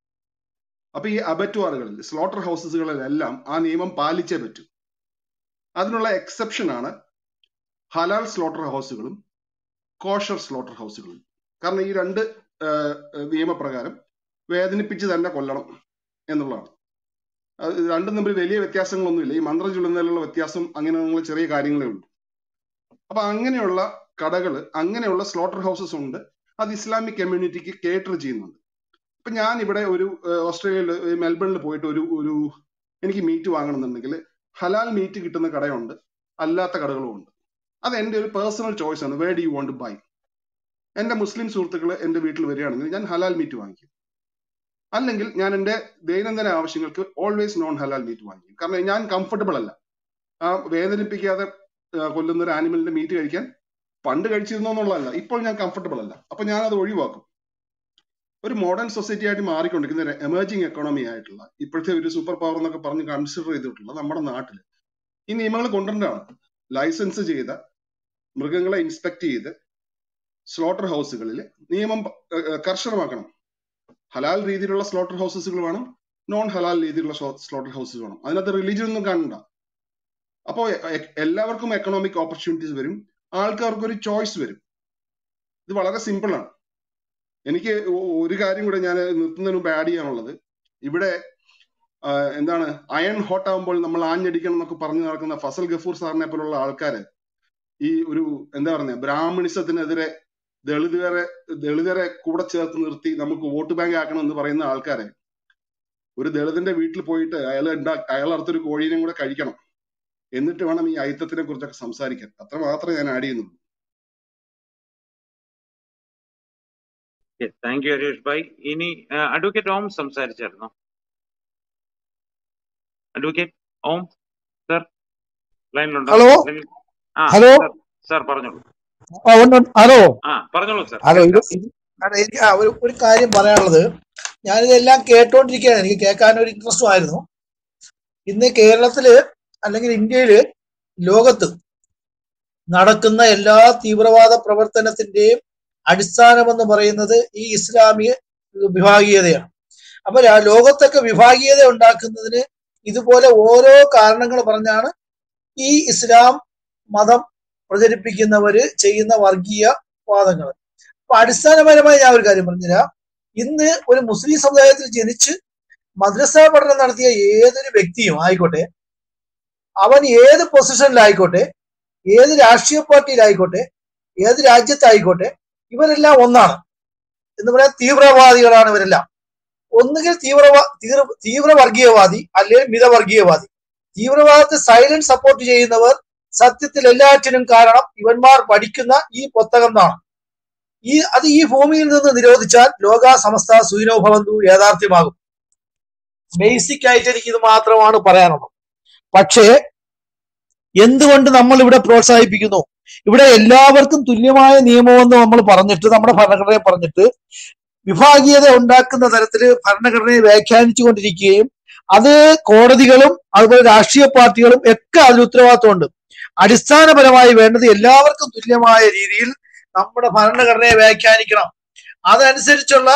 അപ്പൊ ഈ അബറ്റുവാറുകളിൽ സ്ലോട്ടർ ഹൗസസുകളിലെല്ലാം ആ നിയമം പാലിച്ചേ പറ്റൂ അതിനുള്ള എക്സെപ്ഷൻ ആണ് ഹലാൽ സ്ലോട്ടർ ഹൗസുകളും കോഷർ സ്ലോട്ടർ ഹൗസുകളും കാരണം ഈ രണ്ട് ആഹ്, നിയമപ്രകാരം വേദനിപ്പിച്ച് തന്നെ കൊല്ലണം എന്നുള്ളതാണ് അത് ഇത് രണ്ടും തമ്മിൽ വലിയ വ്യത്യാസങ്ങളൊന്നുമില്ല ഈ മന്ത്രം ചൊല്ലുന്നതിലുള്ള വ്യത്യാസം അങ്ങനെയുള്ള ചെറിയ കാര്യങ്ങളേ ഉള്ളൂ അപ്പൊ അങ്ങനെയുള്ള കടകൾ അങ്ങനെയുള്ള സ്ലോട്ടർ ഹൗസസ് ഉണ്ട് അത് ഇസ്ലാമിക് കമ്മ്യൂണിറ്റിക്ക് കേറ്റർ ചെയ്യുന്നുണ്ട് ഇപ്പൊ ഞാൻ ഇവിടെ ഒരു ഏഹ്, ഓസ്ട്രേലിയയിൽ ഏഹ്, മെൽബണിൽ പോയിട്ട് ഒരു ഒരു എനിക്ക് മീറ്റ് വാങ്ങണമെന്നുണ്ടെങ്കിൽ ഹലാൽ മീറ്റ് കിട്ടുന്ന കടയുണ്ട് അല്ലാത്ത കടകളും ഉണ്ട് അത് എന്റെ ഒരു പേഴ്സണൽ ചോയ്സ് ആണ് where do you want buy എന്റെ മുസ്ലിം സുഹൃത്തുക്കൾ എന്റെ വീട്ടിൽ വരികയാണെങ്കിൽ ഞാൻ ഹലാൽ മീറ്റ് വാങ്ങിക്കും അല്ലെങ്കിൽ ഞാൻ എന്റെ ദൈനംദിന ആവശ്യങ്ങൾക്ക് ഓൾവേസ് നോൺ ഹലാൽ മീറ്റ് വാങ്ങിക്കും കാരണം ഞാൻ കംഫർട്ടബിൾ അല്ല ആ വേദനിപ്പിക്കാതെ ആ, കൊല്ലുന്ന ഒരു ആനിമലിന്റെ മീറ്റ് കഴിക്കാൻ പണ്ട് കഴിച്ചിരുന്നോ എന്നുള്ളതല്ല ഇപ്പോൾ ഞാൻ കംഫർട്ടബിൾ അല്ല അപ്പൊ ഞാൻ അത് ഒഴിവാക്കും ഒരു മോഡേൺ സൊസൈറ്റി ആയിട്ട് മാറിക്കൊണ്ടിരിക്കുന്ന ഒരു എമേർജിംഗ് എക്കോണമി ആയിട്ടുള്ള ഇപ്പോഴത്തെ ഒരു സൂപ്പർ പവർ എന്നൊക്കെ പറഞ്ഞ് കൺസിഡർ ചെയ്തിട്ടുള്ള നമ്മുടെ നാട്ടിൽ ഈ നിയമങ്ങൾ കൊണ്ടുവരേണ്ടതാണ് ലൈസൻസ് ചെയ്ത മൃഗങ്ങളെ ഇൻസ്പെക്ട് ചെയ്ത് സ്ലോട്ടർ ഹൗസുകളിൽ നിയമം ഏഹ്, ഏഹ്, കർശനമാക്കണം ഹലാൽ രീതിയിലുള്ള സ്ലോട്ടർ ഹൗസസുകൾ വേണം നോൺ ഹലാൽ രീതിയിലുള്ള സ്ലോട്ടർ ഹൗസസ് വേണം അതിനകത്ത് റിലീജിയൻ ഒന്നും കാണണ്ട അപ്പോൾ എല്ലാവർക്കും എക്കണോമിക് ഓപ്പർച്യൂണിറ്റീസ് വരും ആൾക്കാർക്ക് ഒരു ചോയ്സ് വരും ഇത് വളരെ സിമ്പിൾ ആണ് എനിക്ക് ഒ- ഒരു കാര്യം കൂടെ ഞാൻ നിർത്തുന്നതിന് മുമ്പ് ആഡ് ചെയ്യാനുള്ളത് ഇവിടെ ആ, എന്താണ് അയൺ ഹോട്ട് ആകുമ്പോൾ നമ്മൾ ആഞ്ഞടിക്കണം എന്നൊക്കെ പറഞ്ഞു നടക്കുന്ന ഫസൽ ഗഫൂർ സാറിനെ പോലുള്ള ആൾക്കാര് ഈ ഒരു എന്താ പറയുക ബ്രാഹ്മണിസത്തിനെതിരെ ദളിതരെ ദളിതരെ കൂടെ ചേർത്ത് നിർത്തി നമുക്ക് വോട്ട് ബാങ്ക് ആക്കണം എന്ന് പറയുന്ന ആൾക്കാരെ ഒരു ദളിതന്റെ വീട്ടിൽ പോയിട്ട് അയാൾ ഉണ്ടാ അയാൾ അടുത്തൊരു കോഴീനെയും കൂടെ കഴിക്കണം എന്നിട്ട് വേണം ഈ അയിത്തത്തിനെ കുറിച്ചൊക്കെ സംസാരിക്കാൻ അത്ര മാത്രമേ ഞാൻ ആഡ് ചെയ്യുന്നുള്ളൂ താങ്ക് യു ഹരീഷ് ഭായ് ഇനി അഡ്വക്കേറ്റ് ഓം സംസാരിച്ചായിരുന്നോ അഡ്വക്കേറ്റ് ഓം സർ ലൈനിലുണ്ടോ ഹലോ അല്ലെങ്കിൽ ആ ഹലോ സർ സർ പറഞ്ഞോളൂ ആ, ഉണ്ട്, ഉണ്ട്. ഹലോ ആ പറഞ്ഞോളൂ സർ ഹലോ ഇത് കേൾക്കാം ഇത് അതെ, എനിക്ക് ആ, ഒരു ഒരു കാര്യം പറയാനുള്ളത് ഞാനിതെല്ലാം കേട്ടോണ്ടിരിക്കുകയാണ് എനിക്ക് കേൾക്കാൻ ഒരു ഇൻട്രസ്റ്റും ആയിരുന്നു ഇന്ന് കേരളത്തില് അല്ലെങ്കിൽ ഇന്ത്യയില് ലോകത്ത് നടക്കുന്ന എല്ലാ തീവ്രവാദ പ്രവർത്തനത്തിന്റെയും അടിസ്ഥാനമെന്ന് പറയുന്നത് ഈ ഇസ്ലാമിക വിഭാഗീയതയാണ് അപ്പൊ രാ- ലോകത്തൊക്കെ വിഭാഗീയത ഉണ്ടാക്കുന്നതിന് ഇതുപോലെ ഓരോ കാരണങ്ങൾ പറഞ്ഞാണ് ഈ ഇസ്ലാം മതം പ്രചരിപ്പിക്കുന്നവര് ചെയ്യുന്ന വർഗീയ വാദങ്ങൾ അപ്പൊ അടിസ്ഥാനപരമായി ഞാൻ ഒരു കാര്യം പറഞ്ഞുതരാം ഇന്ന് ഒരു മുസ്ലിം സമുദായത്തിൽ ജനിച്ച് മദ്രസ പഠനം നടത്തിയ ഏതൊരു വ്യക്തിയും ആയിക്കോട്ടെ അവൻ ഏത് പൊസിഷനിലായിക്കോട്ടെ ഏത് രാഷ്ട്രീയ പാർട്ടിയിലായിക്കോട്ടെ ഏത് രാജ്യത്തായിക്കോട്ടെ ഇവരെല്ലാം ഒന്നാണ് എന്ന് പറയാൻ തീവ്രവാദികളാണ് ഇവരെല്ലാം ഒന്നുകിൽ തീവ്രവാ തീവ്ര തീവ്ര വർഗീയവാദി അല്ലെങ്കിൽ മിതവർഗീയവാദി തീവ്രവാദത്തെ സൈലന്റ് സപ്പോർട്ട് ചെയ്യുന്നവർ സത്യത്തിൽ എല്ലാറ്റിനും കാരണം ഇവന്മാർ പഠിക്കുന്ന ഈ പുസ്തകം എന്നാണ് ഈ അത് ഈ ഭൂമിയിൽ നിന്ന് നിരോധിച്ചാൽ ലോക സമസ്ത സുയിനോ ഭവന്തു യാഥാർത്ഥ്യമാകും ബേസിക് ആയിട്ട് എനിക്ക് ഇത് മാത്രമാണ് പറയാനുള്ളത് പക്ഷേ എന്തുകൊണ്ട് നമ്മൾ ഇവിടെ പ്രോത്സാഹിപ്പിക്കുന്നു ഇവിടെ എല്ലാവർക്കും തുല്യമായ നിയമമെന്ന് നമ്മൾ പറഞ്ഞിട്ട് നമ്മുടെ ഭരണഘടനയെ പറഞ്ഞിട്ട് വിഭാഗീയത ഉണ്ടാക്കുന്ന തരത്തിൽ ഭരണഘടനയെ വ്യാഖ്യാനിച്ചു കൊണ്ടിരിക്കുകയും അത് കോടതികളും അതുപോലെ രാഷ്ട്രീയ പാർട്ടികളും ഒക്കെ അതിൽ ഉത്തരവാദിത്വമുണ്ട് അടിസ്ഥാനപരമായി വേണ്ടത് എല്ലാവർക്കും തുല്യമായ രീതിയിൽ നമ്മുടെ ഭരണഘടനയെ വ്യാഖ്യാനിക്കണം അതനുസരിച്ചുള്ള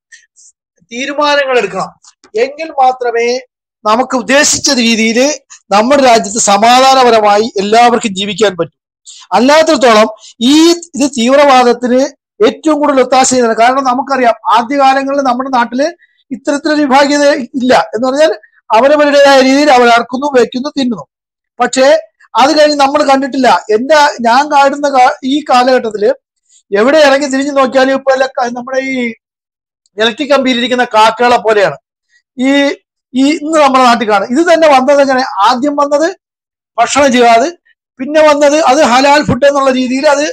തീരുമാനങ്ങൾ എടുക്കണം എങ്കിൽ മാത്രമേ നമുക്ക് ഉദ്ദേശിച്ച രീതിയിൽ നമ്മുടെ രാജ്യത്ത് സമാധാനപരമായി എല്ലാവർക്കും ജീവിക്കാൻ പറ്റൂ അല്ലാത്തിടത്തോളം ഈ ഇത് തീവ്രവാദത്തിന് ഏറ്റവും കൂടുതൽ ഒത്താശ ചെയ്യുന്നത് കാരണം നമുക്കറിയാം ആദ്യകാലങ്ങളിൽ നമ്മുടെ നാട്ടില് ഇത്തരത്തിലൊരു വിഭാഗീയത ഇല്ല എന്ന് പറഞ്ഞാൽ അവരവരുടേതായ രീതിയിൽ അവർ അറക്കുന്നു വെക്കുന്നു തിന്നുന്നു പക്ഷേ അത് കഴിഞ്ഞ് നമ്മൾ കണ്ടിട്ടില്ല എന്റെ ഞാൻ കാണുന്ന കാ- ഈ കാലഘട്ടത്തില് എവിടെ ഇറങ്ങി തിരിഞ്ഞു നോക്കിയാലും ഇപ്പൊ എല്ലാം ക- നമ്മുടെ ഈ ഇലക്ട്രിക് കമ്പിയിലിരിക്കുന്ന കാക്കകളെ പോലെയാണ് ഈ ഈ ഇന്ന് നമ്മുടെ നാട്ടിൽ കാണും ഇത് തന്നെ വന്നത് എങ്ങനെ ആദ്യം വന്നത് ഭക്ഷണം ചെയ്യാതെ പിന്നെ വന്നത് അത് ഹലാൽ ഫുഡ് എന്നുള്ള രീതിയിൽ അത്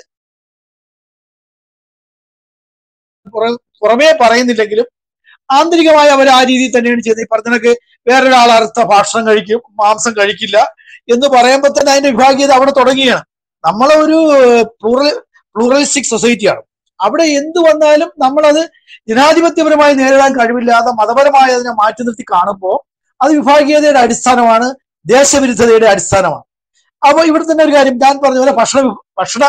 പുറ- പുറമേ പറയുന്നില്ലെങ്കിലും ആന്തരികമായി അവർ ആ രീതിയിൽ തന്നെയാണ് ചെയ്തത് ഈ പറഞ്ഞതൊക്കെ വേറൊരാൾ അറുത്ത ഭക്ഷണം കഴിക്കും മാംസം കഴിക്കില്ല എന്ന് പറയുമ്പോൾ തന്നെ അതിന്റെ വിഭാഗീയത അവിടെ തുടങ്ങിയാണ് നമ്മളെ ഒരു പ്ലൂറൽ പ്ലൂറലിസ്റ്റിക് സൊസൈറ്റിയാണ് അവിടെ എന്ത് വന്നാലും നമ്മളത് ജനാധിപത്യപരമായി നേരിടാൻ കഴിവില്ലാതെ മതപരമായി അതിനെ മാറ്റി നിർത്തി കാണുമ്പോൾ അത് വിഭാഗീയതയുടെ അടിസ്ഥാനമാണ് ദേശവിരുദ്ധതയുടെ അടിസ്ഥാനമാണ് അപ്പൊ ഇവിടെ തന്നെ ഒരു കാര്യം ഞാൻ പറഞ്ഞ പോലെ ഭക്ഷണ വി- ഭക്ഷണ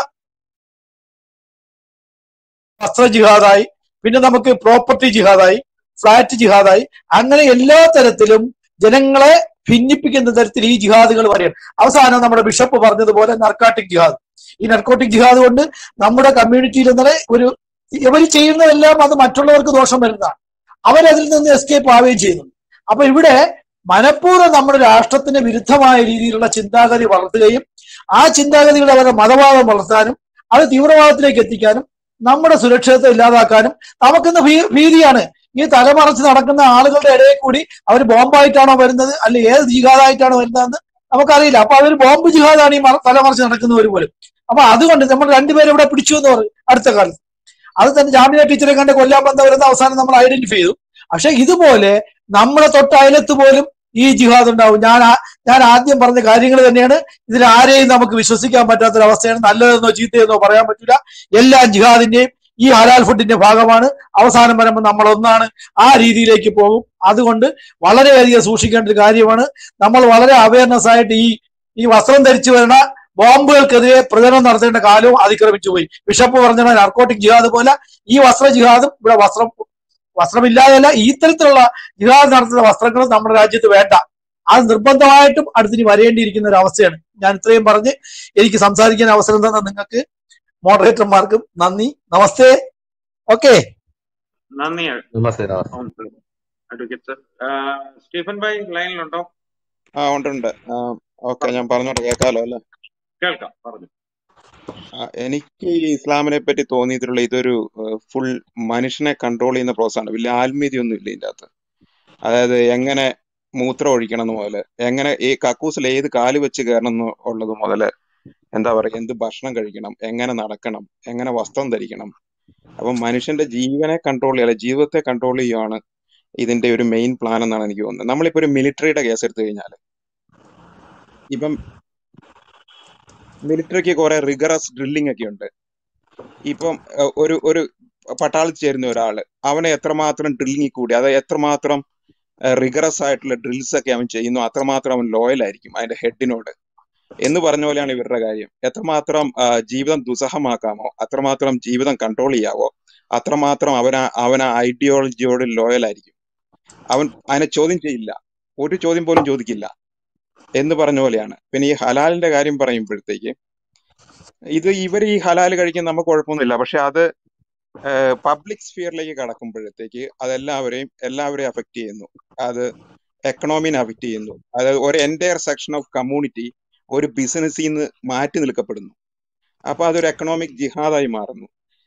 വസ്ത്ര ജിഹാദായി പിന്നെ നമുക്ക് പ്രോപ്പർട്ടി ജിഹാദായി ഫ്ലാറ്റ് ജിഹാദായി അങ്ങനെ എല്ലാ തരത്തിലും ജനങ്ങളെ ഭിന്നിപ്പിക്കുന്ന തരത്തിൽ ഈ ജിഹാദുകൾ വരെയാണ് അവസാനം നമ്മുടെ ബിഷപ്പ് പറഞ്ഞതുപോലെ നർക്കാട്ടിക് ജിഹാദ് ഈ നർക്കോട്ടിക് ജിഹാദ് കൊണ്ട് നമ്മുടെ കമ്മ്യൂണിറ്റിയിൽ ഇന്നലെ ഒരു ഇവർ ചെയ്യുന്നതെല്ലാം അത് മറ്റുള്ളവർക്ക് ദോഷം വരുന്നതാണ് അവരതിൽ നിന്ന് എസ്കേപ്പ് ആവുകയും ചെയ്യുന്നു അപ്പൊ ഇവിടെ മനഃപൂർവ്വം നമ്മുടെ രാഷ്ട്രത്തിന് വിരുദ്ധമായ രീതിയിലുള്ള ചിന്താഗതി വളർത്തുകയും ആ ചിന്താഗതികൾ അവരുടെ മതവാദം വളർത്താനും അത് തീവ്രവാദത്തിലേക്ക് എത്തിക്കാനും നമ്മുടെ സുരക്ഷിതത്വം ഇല്ലാതാക്കാനും നമുക്കിന്ന് ഭീ- ഭീതിയാണ് ഈ തലമറച്ച് നടക്കുന്ന ആളുകളുടെ ഇടയിൽ കൂടി അവർ ബോംബായിട്ടാണോ വരുന്നത് അല്ലെ ഏത് ജിഹാദായിട്ടാണോ വരുന്നതെന്ന് നമുക്കറിയില്ല അപ്പൊ അവർ ബോംബ് ജിഹാദാണ് ഈ മറ- തലമറച്ച് നടക്കുന്നവർ പോലും അപ്പൊ അതുകൊണ്ട് നമ്മൾ രണ്ടുപേരും ഇവിടെ പിടിച്ചു എന്ന് പറയും അടുത്ത കാലത്ത് അത് തന്നെ ജാമ്യ ടീച്ചറെ കണ്ട് കൊല്ലാൻ വന്നവരെന്ന് അവസാനം നമ്മൾ ഐഡന്റിഫൈ ചെയ്തു പക്ഷെ ഇതുപോലെ നമ്മുടെ തൊട്ട് അയലത്ത് പോലും ഈ ജിഹാദ് ഉണ്ടാവും ഞാൻ ആ- ഞാൻ ആദ്യം പറഞ്ഞ കാര്യങ്ങൾ തന്നെയാണ് ഇതിൽ ആരെയും നമുക്ക് വിശ്വസിക്കാൻ പറ്റാത്തൊരവസ്ഥയാണ് നല്ലതെന്നോ ചീത്തയെന്നോ പറയാൻ പറ്റില്ല എല്ലാ ജിഹാദിന്റെയും ഈ ഹലാൽ ഫുഡിന്റെ ഭാഗമാണ് അവസാനം വരുമ്പോൾ നമ്മൾ ഒന്നാണ് ആ രീതിയിലേക്ക് പോകും അതുകൊണ്ട് വളരെയധികം സൂക്ഷിക്കേണ്ട ഒരു കാര്യമാണ് നമ്മൾ വളരെ അവയർനെസ് ആയിട്ട് ഈ ഈ വസ്ത്രം ധരിച്ചു വരുന്ന ബോംബുകൾക്കെതിരെ പ്രചരണം നടത്തേണ്ട കാലവും അതിക്രമിച്ചു പോയി ബിഷപ്പ് പറഞ്ഞ നർക്കോട്ടിക് ജിഹാദ് പോലെ ഈ വസ്ത്ര ജിഹാദും ഇവിടെ വസ്ത്രം വസ്ത്രമില്ലാതെയല്ല ഈ തരത്തിലുള്ള ജിഹാദ് നടത്തുന്ന വസ്ത്രങ്ങളും നമ്മുടെ രാജ്യത്ത് വേണ്ട അത് നിർബന്ധമായിട്ടും അടുത്തിനി വരേണ്ടിയിരിക്കുന്ന ഒരു അവസ്ഥയാണ് ഞാൻ ഇത്രയും പറഞ്ഞ് എനിക്ക് സംസാരിക്കാൻ അവസരം തന്ന നിങ്ങൾക്ക് മോഡറേറ്റർമാർക്കും നന്ദി നമസ്തേ ഓക്കെ നന്ദി namaste namaste advocate sir Stephen bhai ലൈനിലുണ്ടോ ആ ഉണ്ട് ഉണ്ട് ഓക്കെ ഞാൻ പറഞ്ഞോട്ട് കേൾക്കാലോ അല്ലേ കേൾക്കാം പറഞ്ഞു ആ, എനിക്ക് ഈ ഇസ്ലാമിനെ പറ്റി തോന്നിയിട്ടുള്ള ഇതൊരു ഫുൾ മനുഷ്യനെ കൺട്രോൾ ചെയ്യുന്ന പ്രോസസ് ആണ് വലിയ ആത്മീയതയൊന്നും ഇല്ല ഇതിന്റെ അകത്ത് അതായത് എങ്ങനെ മൂത്രം ഒഴിക്കണം എന്ന് മുതല് എങ്ങനെ ഈ കക്കൂസിൽ ഏത് കാല് വെച്ച് കയറണം എന്ന് ഉള്ളത് മുതല് എന്താ പറയുക എന്ത് ഭക്ഷണം കഴിക്കണം എങ്ങനെ നടക്കണം എങ്ങനെ വസ്ത്രം ധരിക്കണം അപ്പം മനുഷ്യന്റെ ജീവനെ കൺട്രോൾ ചെയ്യുക ജീവിതത്തെ കൺട്രോൾ ചെയ്യുകയാണ് ഇതിന്റെ ഒരു മെയിൻ പ്ലാൻ എന്നാണ് എനിക്ക് തോന്നുന്നത് നമ്മളിപ്പോ ഒരു മിലിറ്ററിയുടെ കേസ് എടുത്തു കഴിഞ്ഞാൽ ഇപ്പം മിലിറ്ററിക്ക് കുറെ റിഗറസ് ഡ്രില്ലിംഗ് ഒക്കെ ഉണ്ട് ഇപ്പം അഹ് ഒരു ഒരു പട്ടാളത്തിൽ ചേരുന്ന ഒരാള് അവനെ എത്രമാത്രം ഡ്രില്ലിംഗ് കൂടി അത് എത്രമാത്രം റിഗറസ് ആയിട്ടുള്ള ഡ്രിൽസ് ഒക്കെ അവൻ ചെയ്യുന്നു അത്രമാത്രം അവൻ ലോയൽ ആയിരിക്കും അതിന്റെ ഹെഡിനോട് എന്ന് പറഞ്ഞ പോലെയാണ് ഇവരുടെ കാര്യം എത്രമാത്രം ആ, ജീവിതം ദുസ്സഹമാക്കാമോ അത്രമാത്രം ജീവിതം കൺട്രോൾ ചെയ്യാവോ അത്രമാത്രം അവൻ ആ- അവൻ ആ ഐഡിയോളജിയോട് ലോയൽ ആയിരിക്കും അവൻ അതിനെ ചോദ്യം ചെയ്യില്ല ഒരു ചോദ്യം പോലും ചോദിക്കില്ല എന്ന് പറഞ്ഞ പോലെയാണ് പിന്നെ ഈ ഹലാലിന്റെ കാര്യം പറയുമ്പോഴത്തേക്ക് ഇത് ഇവർ ഈ ഹലാൽ കഴിക്കാൻ നമുക്ക് കുഴപ്പമൊന്നുമില്ല പക്ഷെ അത് പബ്ലിക് സ്ഫിയറിലേക്ക് കടക്കുമ്പോഴത്തേക്ക് അതെല്ലാവരെയും എല്ലാവരെയും അഫക്റ്റ് ചെയ്യുന്നു അത് എക്കണോമിനെ അഫക്റ്റ് ചെയ്യുന്നു അതായത് ഒരു എൻറ്റയർ സെക്ഷൻ ഓഫ് കമ്മ്യൂണിറ്റി ഒരു ബിസിനസ്സിൽ നിന്ന് മാറ്റി നിൽക്കപ്പെടുന്നു അപ്പൊ അതൊരു എക്കണോമിക് ജിഹാദായി മാറുന്നു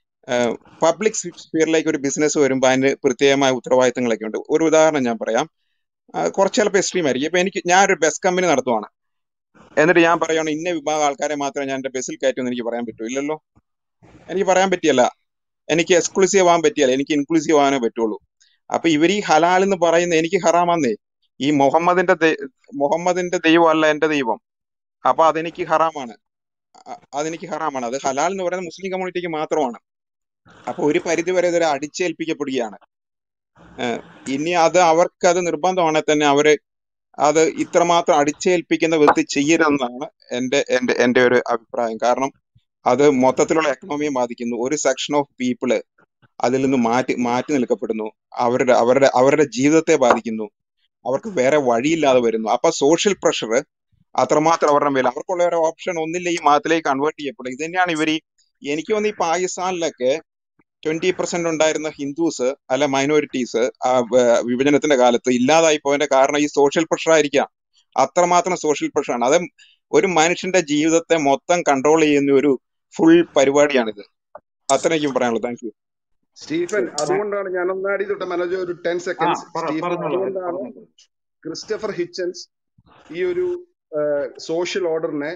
പബ്ലിക് സ്ഫിയറിലേക്ക് ഒരു ബിസിനസ് വരുമ്പോൾ അതിന് പ്രത്യേകമായ ഉത്തരവാദിത്തങ്ങളൊക്കെ ഉണ്ട് ഒരു ഉദാഹരണം ഞാൻ പറയാം ആ, കുറച്ച് ചിലപ്പോൾ എക്സ്ട്രീം ആയിരിക്കും ഇപ്പൊ എനിക്ക് ഞാൻ ഒരു ബസ് കമ്പനി നടത്തുവാണ് എന്നിട്ട് ഞാൻ പറയുകയാണ് ഇന്ന വിഭാഗം ആൾക്കാരെ മാത്രമേ ഞാൻ എന്റെ ബസ്സിൽ കയറ്റുമെന്ന് എനിക്ക് പറയാൻ പറ്റൂ ഇല്ലല്ലോ എനിക്ക് പറയാൻ പറ്റിയല്ല എനിക്ക് എക്സ്ക്ലൂസീവ് ആവാൻ പറ്റിയല്ല എനിക്ക് ഇൻക്ലൂസീവ് ആവാനേ പറ്റുള്ളൂ അപ്പൊ ഇവർ ഈ ഹലാൽ എന്ന് പറയുന്ന എനിക്ക് ഹറാമാന്നേ ഈ മുഹമ്മദിന്റെ ദൈ- മുഹമ്മദിന്റെ ദൈവമല്ല എന്റെ ദൈവം അപ്പൊ അതെനിക്ക് ഹറാമാണ് അ- അതെനിക്ക് ഹറാമാണ് അത് ഹലാൽ എന്ന് പറയുന്നത് മുസ്ലിം കമ്മ്യൂണിറ്റിക്ക് മാത്രമാണ് അപ്പൊ ഒരു പരിധി വരെ ഇതൊരു അടിച്ചേൽപ്പിക്കപ്പെടുകയാണ് ഏഹ് ഇനി അത് അവർക്ക് അത് നിർബന്ധമാണെങ്കിൽ തന്നെ അവര് അത് ഇത്രമാത്രം അടിച്ചേൽപ്പിക്കുന്ന വിധത്തിൽ ചെയ്യരുതെന്നാണ് എന്റെ എന്റെ എന്റെ ഒരു അഭിപ്രായം കാരണം അത് മൊത്തത്തിലുള്ള എക്കണോമിയെ ബാധിക്കുന്നു ഒരു സെക്ഷൻ ഓഫ് പീപ്പിള് അതിൽ നിന്ന് മാറ്റി മാറ്റി നിൽക്കപ്പെടുന്നു അവരുടെ അവരുടെ അവരുടെ ജീവിതത്തെ ബാധിക്കുന്നു അവർക്ക് വേറെ വഴിയില്ലാതെ വരുന്നു അപ്പൊ സോഷ്യൽ പ്രഷർ അത്രമാത്രം അവരുടെ മേൽ അവർക്കുള്ള ഒരു ഓപ്ഷൻ ഒന്നില്ല ഈ മതത്തിലേക്ക് കൺവേർട്ട് ചെയ്യപ്പെടും ഇത് തന്നെയാണ് ഇവർ എനിക്ക് തോന്നുന്നു ഈ പാകിസ്ഥാനിലൊക്കെ ട്വന്റി പെർസെന്റ് ഉണ്ടായിരുന്ന ഹിന്ദുസ് അല്ല മൈനോറിറ്റീസ് വിഭജനത്തിന്റെ കാലത്ത് ഇല്ലാതായി പോയതിന്റെ കാരണം ഈ സോഷ്യൽ പ്രഷർ ആയിരിക്കാം അത്രമാത്രം സോഷ്യൽ പ്രഷറാണ് അത് ഒരു മനുഷ്യന്റെ ജീവിതത്തെ മൊത്തം കൺട്രോൾ ചെയ്യുന്ന ഒരു ഫുൾ പരിപാടിയാണിത് അത്ര എനിക്ക് പറയാനുള്ളത് താങ്ക് യു സ്റ്റീഫൻ അതുകൊണ്ടാണ് ഞാൻ ഒന്നാടി തൊട്ട് മനോജ് ഒരു ടെൻ ആ സെക്കൻഡ്സ് പറ സ്റ്റീഫൻ പറഞ്ഞോളൂ അതുകൊണ്ടാണ് പറഞ്ഞോളൂ ക്രിസ്റ്റഫർ ഹിച്ചൻസ് ഈ ഒരു സോഷ്യൽ ഓർഡറിനെ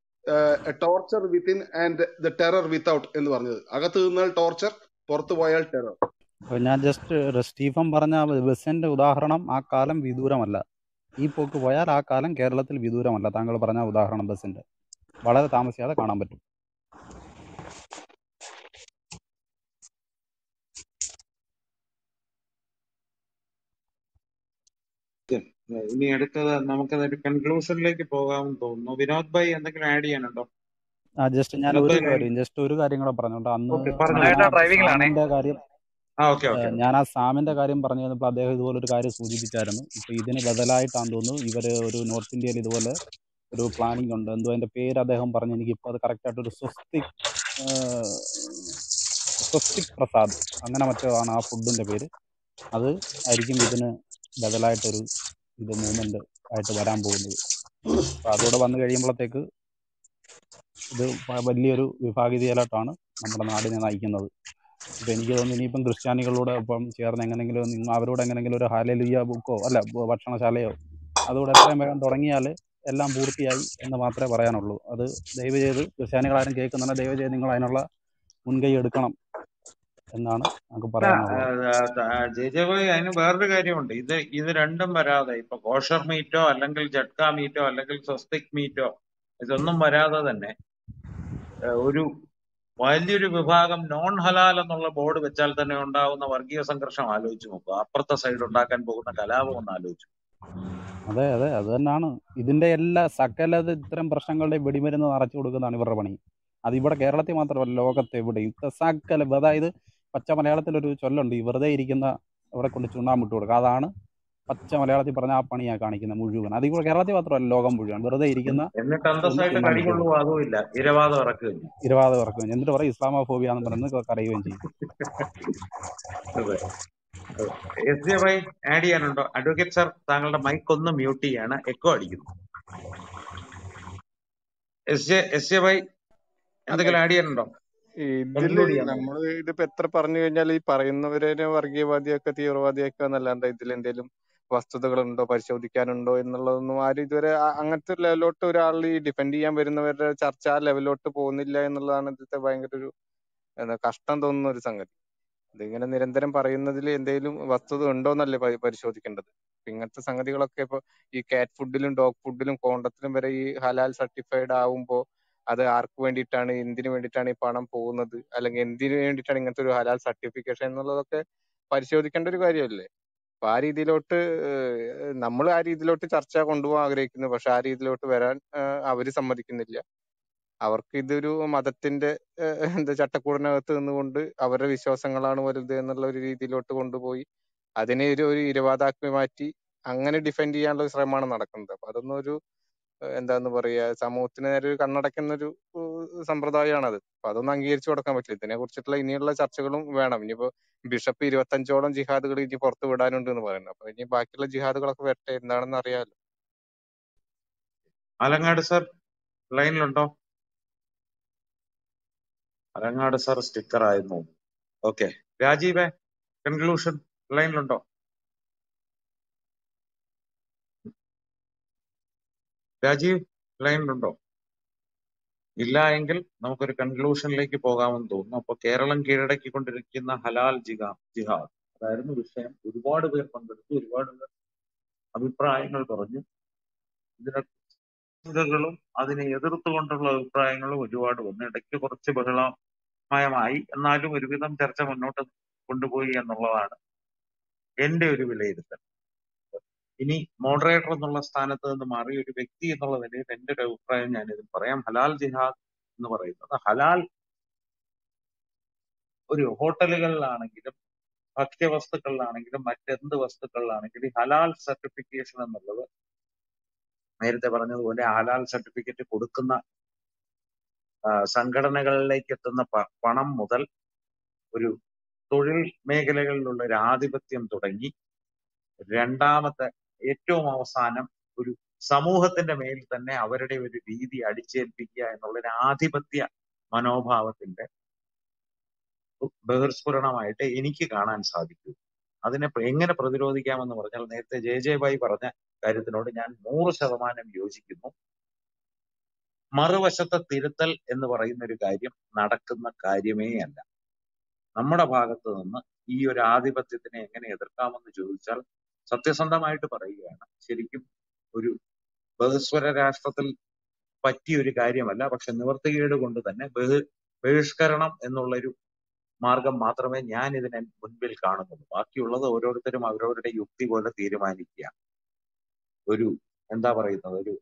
torture within and the terror without എന്ന് പറഞ്ഞത് അകത്ത് നിന്നാൽ ടോർച്ചർ പുറത്തു പോയാൽ ടെറർ അപ്പോൾ ഞാൻ ജസ്റ്റ് സ്റ്റീഫൻ പറഞ്ഞ ആ ബസ്സിന്റെ ഉദാഹരണം ആ കാലം വിദൂരമല്ല ഈ പോക്ക് പോയാൽ ആ കാലം കേരളത്തിൽ വിദൂരമല്ല താങ്കൾ പറഞ്ഞ ഉദാഹരണം ബസ്സിന്റെ വളരെ താമസിയാതെ കാണാൻ പറ്റും ഓക്കേ. ഇനി അടുത്തത് നമുക്കതൊരു കൺക്ലൂഷനിലേക്ക് പോകാമെന്ന് തോന്നുന്നു വിനോദ് ഭായി എന്തെങ്കിലും ആഡ് ചെയ്യാനുണ്ടോ ആ ജസ്റ്റ് ഞാൻ വിനോദ് ഒരു ഭായി കാര്യം ജസ്റ്റ് ഒരു കാര്യം കൂടെ പറഞ്ഞോട്ടെ അന്ന് ഓക്കെ ഞാൻ പറഞ്ഞു മനോജേട്ടാ ആ ഡ്രൈവിംഗിലാണേ സാമിന്റെ കാര്യം ആ ഓക്കെ ഓക്കെ ഏഹ് ഞാൻ ആ സാമിന്റെ കാര്യം പറഞ്ഞു തന്നപ്പോൾ അദ്ദേഹം ഇതുപോലെ ഒരു കാര്യം സൂചിപ്പിച്ചായിരുന്നു ഇപ്പൊ ഇതിന് ബദലായിട്ടാന്ന് തോന്നുന്നു ഇവര് ഒരു നോർത്ത് ഇന്ത്യയിൽ ഇതുപോലെ ഒരു പ്ലാനിങ് ഉണ്ട് എന്തോ അതിന്റെ പേര് അദ്ദേഹം പറഞ്ഞു എനിക്ക് ഇപ്പൊ അത് കറക്റ്റ് ആയിട്ട് ഒരു സ്വസ്തിക് ഏഹ്, സ്വസ്തിക് പ്രസാദ് അങ്ങനെ മറ്റോ ആണ് ആ ഫുഡിന്റെ പേര് അത് ആയിരിക്കും ഇതിന് ബദലായിട്ടൊരു ഇത് മൂവ്മെന്റ് ആയിട്ട് വരാൻ പോകുന്നത് അപ്പൊ അതോടെ വന്നു കഴിയുമ്പോഴത്തേക്ക് ഇത് വ- വലിയൊരു വിഭാഗീയതയിലോട്ടാണ് നമ്മുടെ നാടിനെ നയിക്കുന്നത് ഇപ്പൊ എനിക്ക് തോന്നുന്നു ഇനിയിപ്പം ക്രിസ്ത്യാനികളോട് ഇപ്പം ചേർന്ന് എങ്ങനെങ്കിലും നിങ്ങൾ അവരോട് എങ്ങനെങ്കിലും ഒരു ഹാലലുയ ബുക്കോ അല്ല ബ- ഭക്ഷണശാലയോ അതുകൂടെ എത്രയും വേഗം തുടങ്ങിയാൽ എല്ലാം പൂർത്തിയായി എന്ന് മാത്രമേ പറയാനുള്ളൂ അത് ദയവ് ചെയ്ത് ക്രിസ്ത്യാനികളാരും കേൾക്കുന്നുണ്ട് ദയവ് ചെയ്ത് നിങ്ങൾ അതിനുള്ള മുൻകൈ എടുക്കണം എന്നാണ് നമുക്ക് പറയാനുള്ളത് ജെ ജെ ഭായി അതിന് വേറൊരു കാര്യമുണ്ട് ഇത് ഇത് രണ്ടും വരാതെ ഇപ്പൊ കോഷർ മീറ്റോ അല്ലെങ്കിൽ ജട്ക മീറ്റോ അല്ലെങ്കിൽ സ്വസ്തിക് മീറ്റോ ഇതൊന്നും വരാതെ തന്നെ ഏഹ് ഒരു വലിയൊരു വിഭാഗം നോൺ ഹലാൽ എന്നുള്ള ബോർഡ് വെച്ചാൽ തന്നെ ഉണ്ടാകുന്ന വർഗീയ സംഘർഷം ആലോചിച്ച് നോക്കുക അപ്പുറത്തെ സൈഡ് ഉണ്ടാക്കാൻ പോകുന്ന കലാപം ഒന്ന് ആലോചിച്ചു അതെ അതെ അത് തന്നെയാണ് ഇതിന്റെ എല്ലാ സകല ഇത്തരം പ്രശ്നങ്ങളുടെ വെടിമരുന്ന് നിറച്ചു കൊടുക്കുന്നതാണ് ഇവരുടെ പണി അത് ഇവിടെ കേരളത്തിൽ മാത്രമല്ല ലോകത്ത് എവിടെയും ഇത്ത സകല അതായത് പച്ച മലയാളത്തിലൊരു ചൊല്ലുണ്ട് ഈ വെറുതെ ഇരിക്കുന്ന അവിടെ കൊണ്ട് ചുണ്ണാമ്പിട്ട് കൊടുക്കുക അതാണ് പച്ച മലയാളത്തിൽ പറഞ്ഞ ആ പണിയാ കാണിക്കുന്നത് മുഴുവൻ അത് ഇവിടെ കേരളത്തിൽ മാത്രമല്ല ലോകം മുഴുവൻ വെറുതെ ഇരിക്കുന്ന എന്നിട്ട് ഒന്ന് അന്തസ്സായിട്ട് ചുണ്ണാമ്പിട്ട് കടികൊള്ളുവോ കൊടുക്കുക അതും ഇല്ല ഇരവാദം ഇറക്കുകയും ചെയ്യും ഇരുവാദം ഇറക്കും എന്നിട്ട് പറയും ഇസ്ലാമോഫോബിയ എന്ന് പറയുന്നത് കരയുകയും ചെയ്യും അതെ എസ് ജെ ഭായി ആഡ് ചെയ്യാനുണ്ടോ അഡ്വക്കേറ്റ് സർ താങ്കളുടെ മൈക്ക് ഒന്ന് മ്യൂട്ട് ചെയ്യാണ് എക്കോ അടിക്കുന്നു S J S J bhai അല്ല എന്തെങ്കിലും ആഡ് ചെയ്യാനുണ്ടോ ഇതില് കൺക്ലൂഡ് ചെയ്യാൻ നമ്മൾ ഇതിപ്പോ എത്ര പറഞ്ഞു കഴിഞ്ഞാൽ ഈ പറയുന്നവരെ വർഗീയവാദിയൊക്കെ തീവ്രവാദിയൊക്കെ എന്നല്ലാണ്ട് ഇതിൽ എന്തെങ്കിലും വസ്തുതകളുണ്ടോ പരിശോധിക്കാനുണ്ടോ എന്നുള്ളതൊന്നും ആരും ഇതുവരെ ആ- അങ്ങനത്തെ ലെവലിലോട്ട് ഒരാൾ ഈ ഡിഫെൻഡ് ചെയ്യാൻ വരുന്നവരുടെ ചർച്ച ആ ലെവലിലോട്ട് പോകുന്നില്ല എന്നുള്ളതാണ് ഇതിന്റെ ഭയങ്കര ഒരു എന്താ കഷ്ടം തോന്നുന്ന ഒരു സംഗതി ഇതിങ്ങനെ നിരന്തരം പറയുന്നതിൽ എന്തെങ്കിലും വസ്തുത ഉണ്ടോ എന്നല്ലേ പരി- പരിശോധിക്കേണ്ടത് ഇപ്പൊ ഇങ്ങനത്തെ സംഗതികളൊക്കെ ഇപ്പൊ ഈ കാറ്റ് ഫുഡിലും ഡോഗ് ഫുഡിലും കോണ്ടത്തിലും വരെ ഈ ഹലാൽ സർട്ടിഫൈഡ് ആവുമ്പോ അത് ആർക്ക് വേണ്ടിയിട്ടാണ് എന്തിനു വേണ്ടിയിട്ടാണ് ഈ പണം പോകുന്നത് അല്ലെങ്കിൽ എന്തിനു വേണ്ടിയിട്ടാണ് ഇങ്ങനത്തെ ഒരു ഹലാൽ സർട്ടിഫിക്കേഷൻ എന്നുള്ളതൊക്കെ പരിശോധിക്കേണ്ട ഒരു കാര്യമല്ലേ അപ്പൊ ആ രീതിയിലോട്ട് നമ്മൾ ആ രീതിയിലോട്ട് ചർച്ച കൊണ്ടുപോകാൻ ആഗ്രഹിക്കുന്നു പക്ഷെ ആ രീതിയിലോട്ട് വരാൻ ഏഹ് അവര് സമ്മതിക്കുന്നില്ല അവർക്ക് ഇതൊരു മതത്തിന്റെ ഏഹ് എന്താ ചട്ടക്കൂടിനകത്ത് നിന്നുകൊണ്ട് അവരുടെ വിശ്വാസങ്ങളാണ് വലുത് എന്നുള്ള ഒരു രീതിയിലോട്ട് കൊണ്ടുപോയി അതിനെ ഒരു ഒരു ഇരവാദാക്കി മാറ്റി അങ്ങനെ ഡിഫെൻഡ് ചെയ്യാനുള്ള ഒരു ശ്രമമാണ് നടക്കുന്നത് അപ്പൊ അതൊന്നും ഒരു ഏഹ് എന്താന്ന് പറയാ സമൂഹത്തിന് നേരെ ഒരു കണ്ണടയ്ക്കുന്ന ഒരു സമ്പ്രദായമാണത് അപ്പൊ അതൊന്നും അംഗീകരിച്ചു കൊടുക്കാൻ പറ്റില്ല ഇതിനെ കുറിച്ചിട്ടുള്ള ഇനിയുള്ള ചർച്ചകളും വേണം ഇനിയിപ്പോ ബിഷപ്പ് ഇരുപത്തഞ്ചോളം ജിഹാദുകൾ ഇനി പുറത്തു വിടാനുണ്ട് എന്ന് പറയുന്നു അപ്പൊ ഇനി ബാക്കിയുള്ള ജിഹാദുകളൊക്കെ വരട്ടെ എന്താണെന്ന് അറിയാലോ ആലങ്ങാട് സർ ലൈനിലുണ്ടോ ആലങ്ങാട് സർ സ്റ്റിക്കർ ആയിരുന്നു ഓക്കെ രാജീവേ കൺക്ലൂഷൻ ലൈനിലുണ്ടോ രാജീവ് ലൈനിലുണ്ടോ ഇല്ല എങ്കിൽ നമുക്കൊരു കൺക്ലൂഷനിലേക്ക് പോകാമെന്ന് തോന്നുന്നു അപ്പൊ കേരളം കീഴടക്കിക്കൊണ്ടിരിക്കുന്ന ഹലാൽ ജിഹാ ജിഹാദ് അതായിരുന്നു വിഷയം ഒരുപാട് പേർ പങ്കെടുത്തു ഒരുപാട് പേർ അഭിപ്രായങ്ങൾ പറഞ്ഞു ഇതിനെ ചിന്തകളും അതിനെ എതിർത്തുകൊണ്ടുള്ള അഭിപ്രായങ്ങളും ഒരുപാട് വന്നു ഇടയ്ക്ക് കുറച്ച് ബഹളമയമായി എന്നാലും ഒരുവിധം ചർച്ച മുന്നോട്ട് കൊണ്ടുപോയി എന്നുള്ളതാണ് എന്റെ ഒരു വിലയിരുത്തൽ ഇനി മോഡറേറ്റർ എന്നുള്ള സ്ഥാനത്ത് നിന്ന് മാറി ഒരു വ്യക്തി എന്നുള്ള നിലയിൽ എന്റെ ഒരു അഭിപ്രായം ഞാൻ ഇതിൽ പറയാം ഹലാൽ ജിഹാദ് എന്ന് പറയുന്നത് ഹലാൽ ഒരു ഹോട്ടലുകളിലാണെങ്കിലും ഭക്ഷ്യവസ്തുക്കളിലാണെങ്കിലും മറ്റെന്ത് വസ്തുക്കളിലാണെങ്കിലും ഈ ഹലാൽ സർട്ടിഫിക്കേഷൻ എന്നുള്ളത് നേരത്തെ പറഞ്ഞതുപോലെ ഹലാൽ സർട്ടിഫിക്കറ്റ് കൊടുക്കുന്ന ആ, സംഘടനകളിലേക്ക് എത്തുന്ന പ- പണം മുതൽ ഒരു തൊഴിൽ മേഖലകളിലുള്ള ഒരു ആധിപത്യം തുടങ്ങി രണ്ടാമത്തെ ഏറ്റവും അവസാനം ഒരു സമൂഹത്തിന്റെ മേൽ തന്നെ അവരുടെ ഒരു രീതി അടിച്ചേൽപ്പിക്കുക എന്നുള്ള ഒരു ആധിപത്യ മനോഭാവത്തിന്റെ ബഹിർസ്ഫുരണമായിട്ട് എനിക്ക് കാണാൻ സാധിക്കൂ അതിനെ പ്ര- എങ്ങനെ പ്രതിരോധിക്കാമെന്ന് പറഞ്ഞാൽ നേരത്തെ ജെ ജെ ബായി പറഞ്ഞ കാര്യത്തിനോട് ഞാൻ നൂറ് ശതമാനം യോജിക്കുന്നു മറുവശത്തെ തിരുത്തൽ എന്ന് പറയുന്ന ഒരു കാര്യം നടക്കുന്ന കാര്യമേ അല്ല നമ്മുടെ ഭാഗത്ത് നിന്ന് ഈ ഒരു ആധിപത്യത്തിനെ എങ്ങനെ എതിർക്കാമെന്ന് ചോദിച്ചാൽ സത്യസന്ധമായിട്ട് പറയുകയാണ് ശരിക്കും ഒരു ബഹുസ്വര രാഷ്ട്രത്തിൽ പറ്റിയ ഒരു കാര്യമല്ല പക്ഷെ നിവർത്തികേട് കൊണ്ട് തന്നെ ബഹി ബഹിഷ്കരണം എന്നുള്ളൊരു മാർഗം മാത്രമേ ഞാൻ ഇതിനെ മുൻപിൽ കാണുന്നുള്ളൂ ബാക്കിയുള്ളത് ഓരോരുത്തരും അവരവരുടെ യുക്തി പോലെ തീരുമാനിക്കുക ഒരു എന്താ പറയുന്നത് ഒരു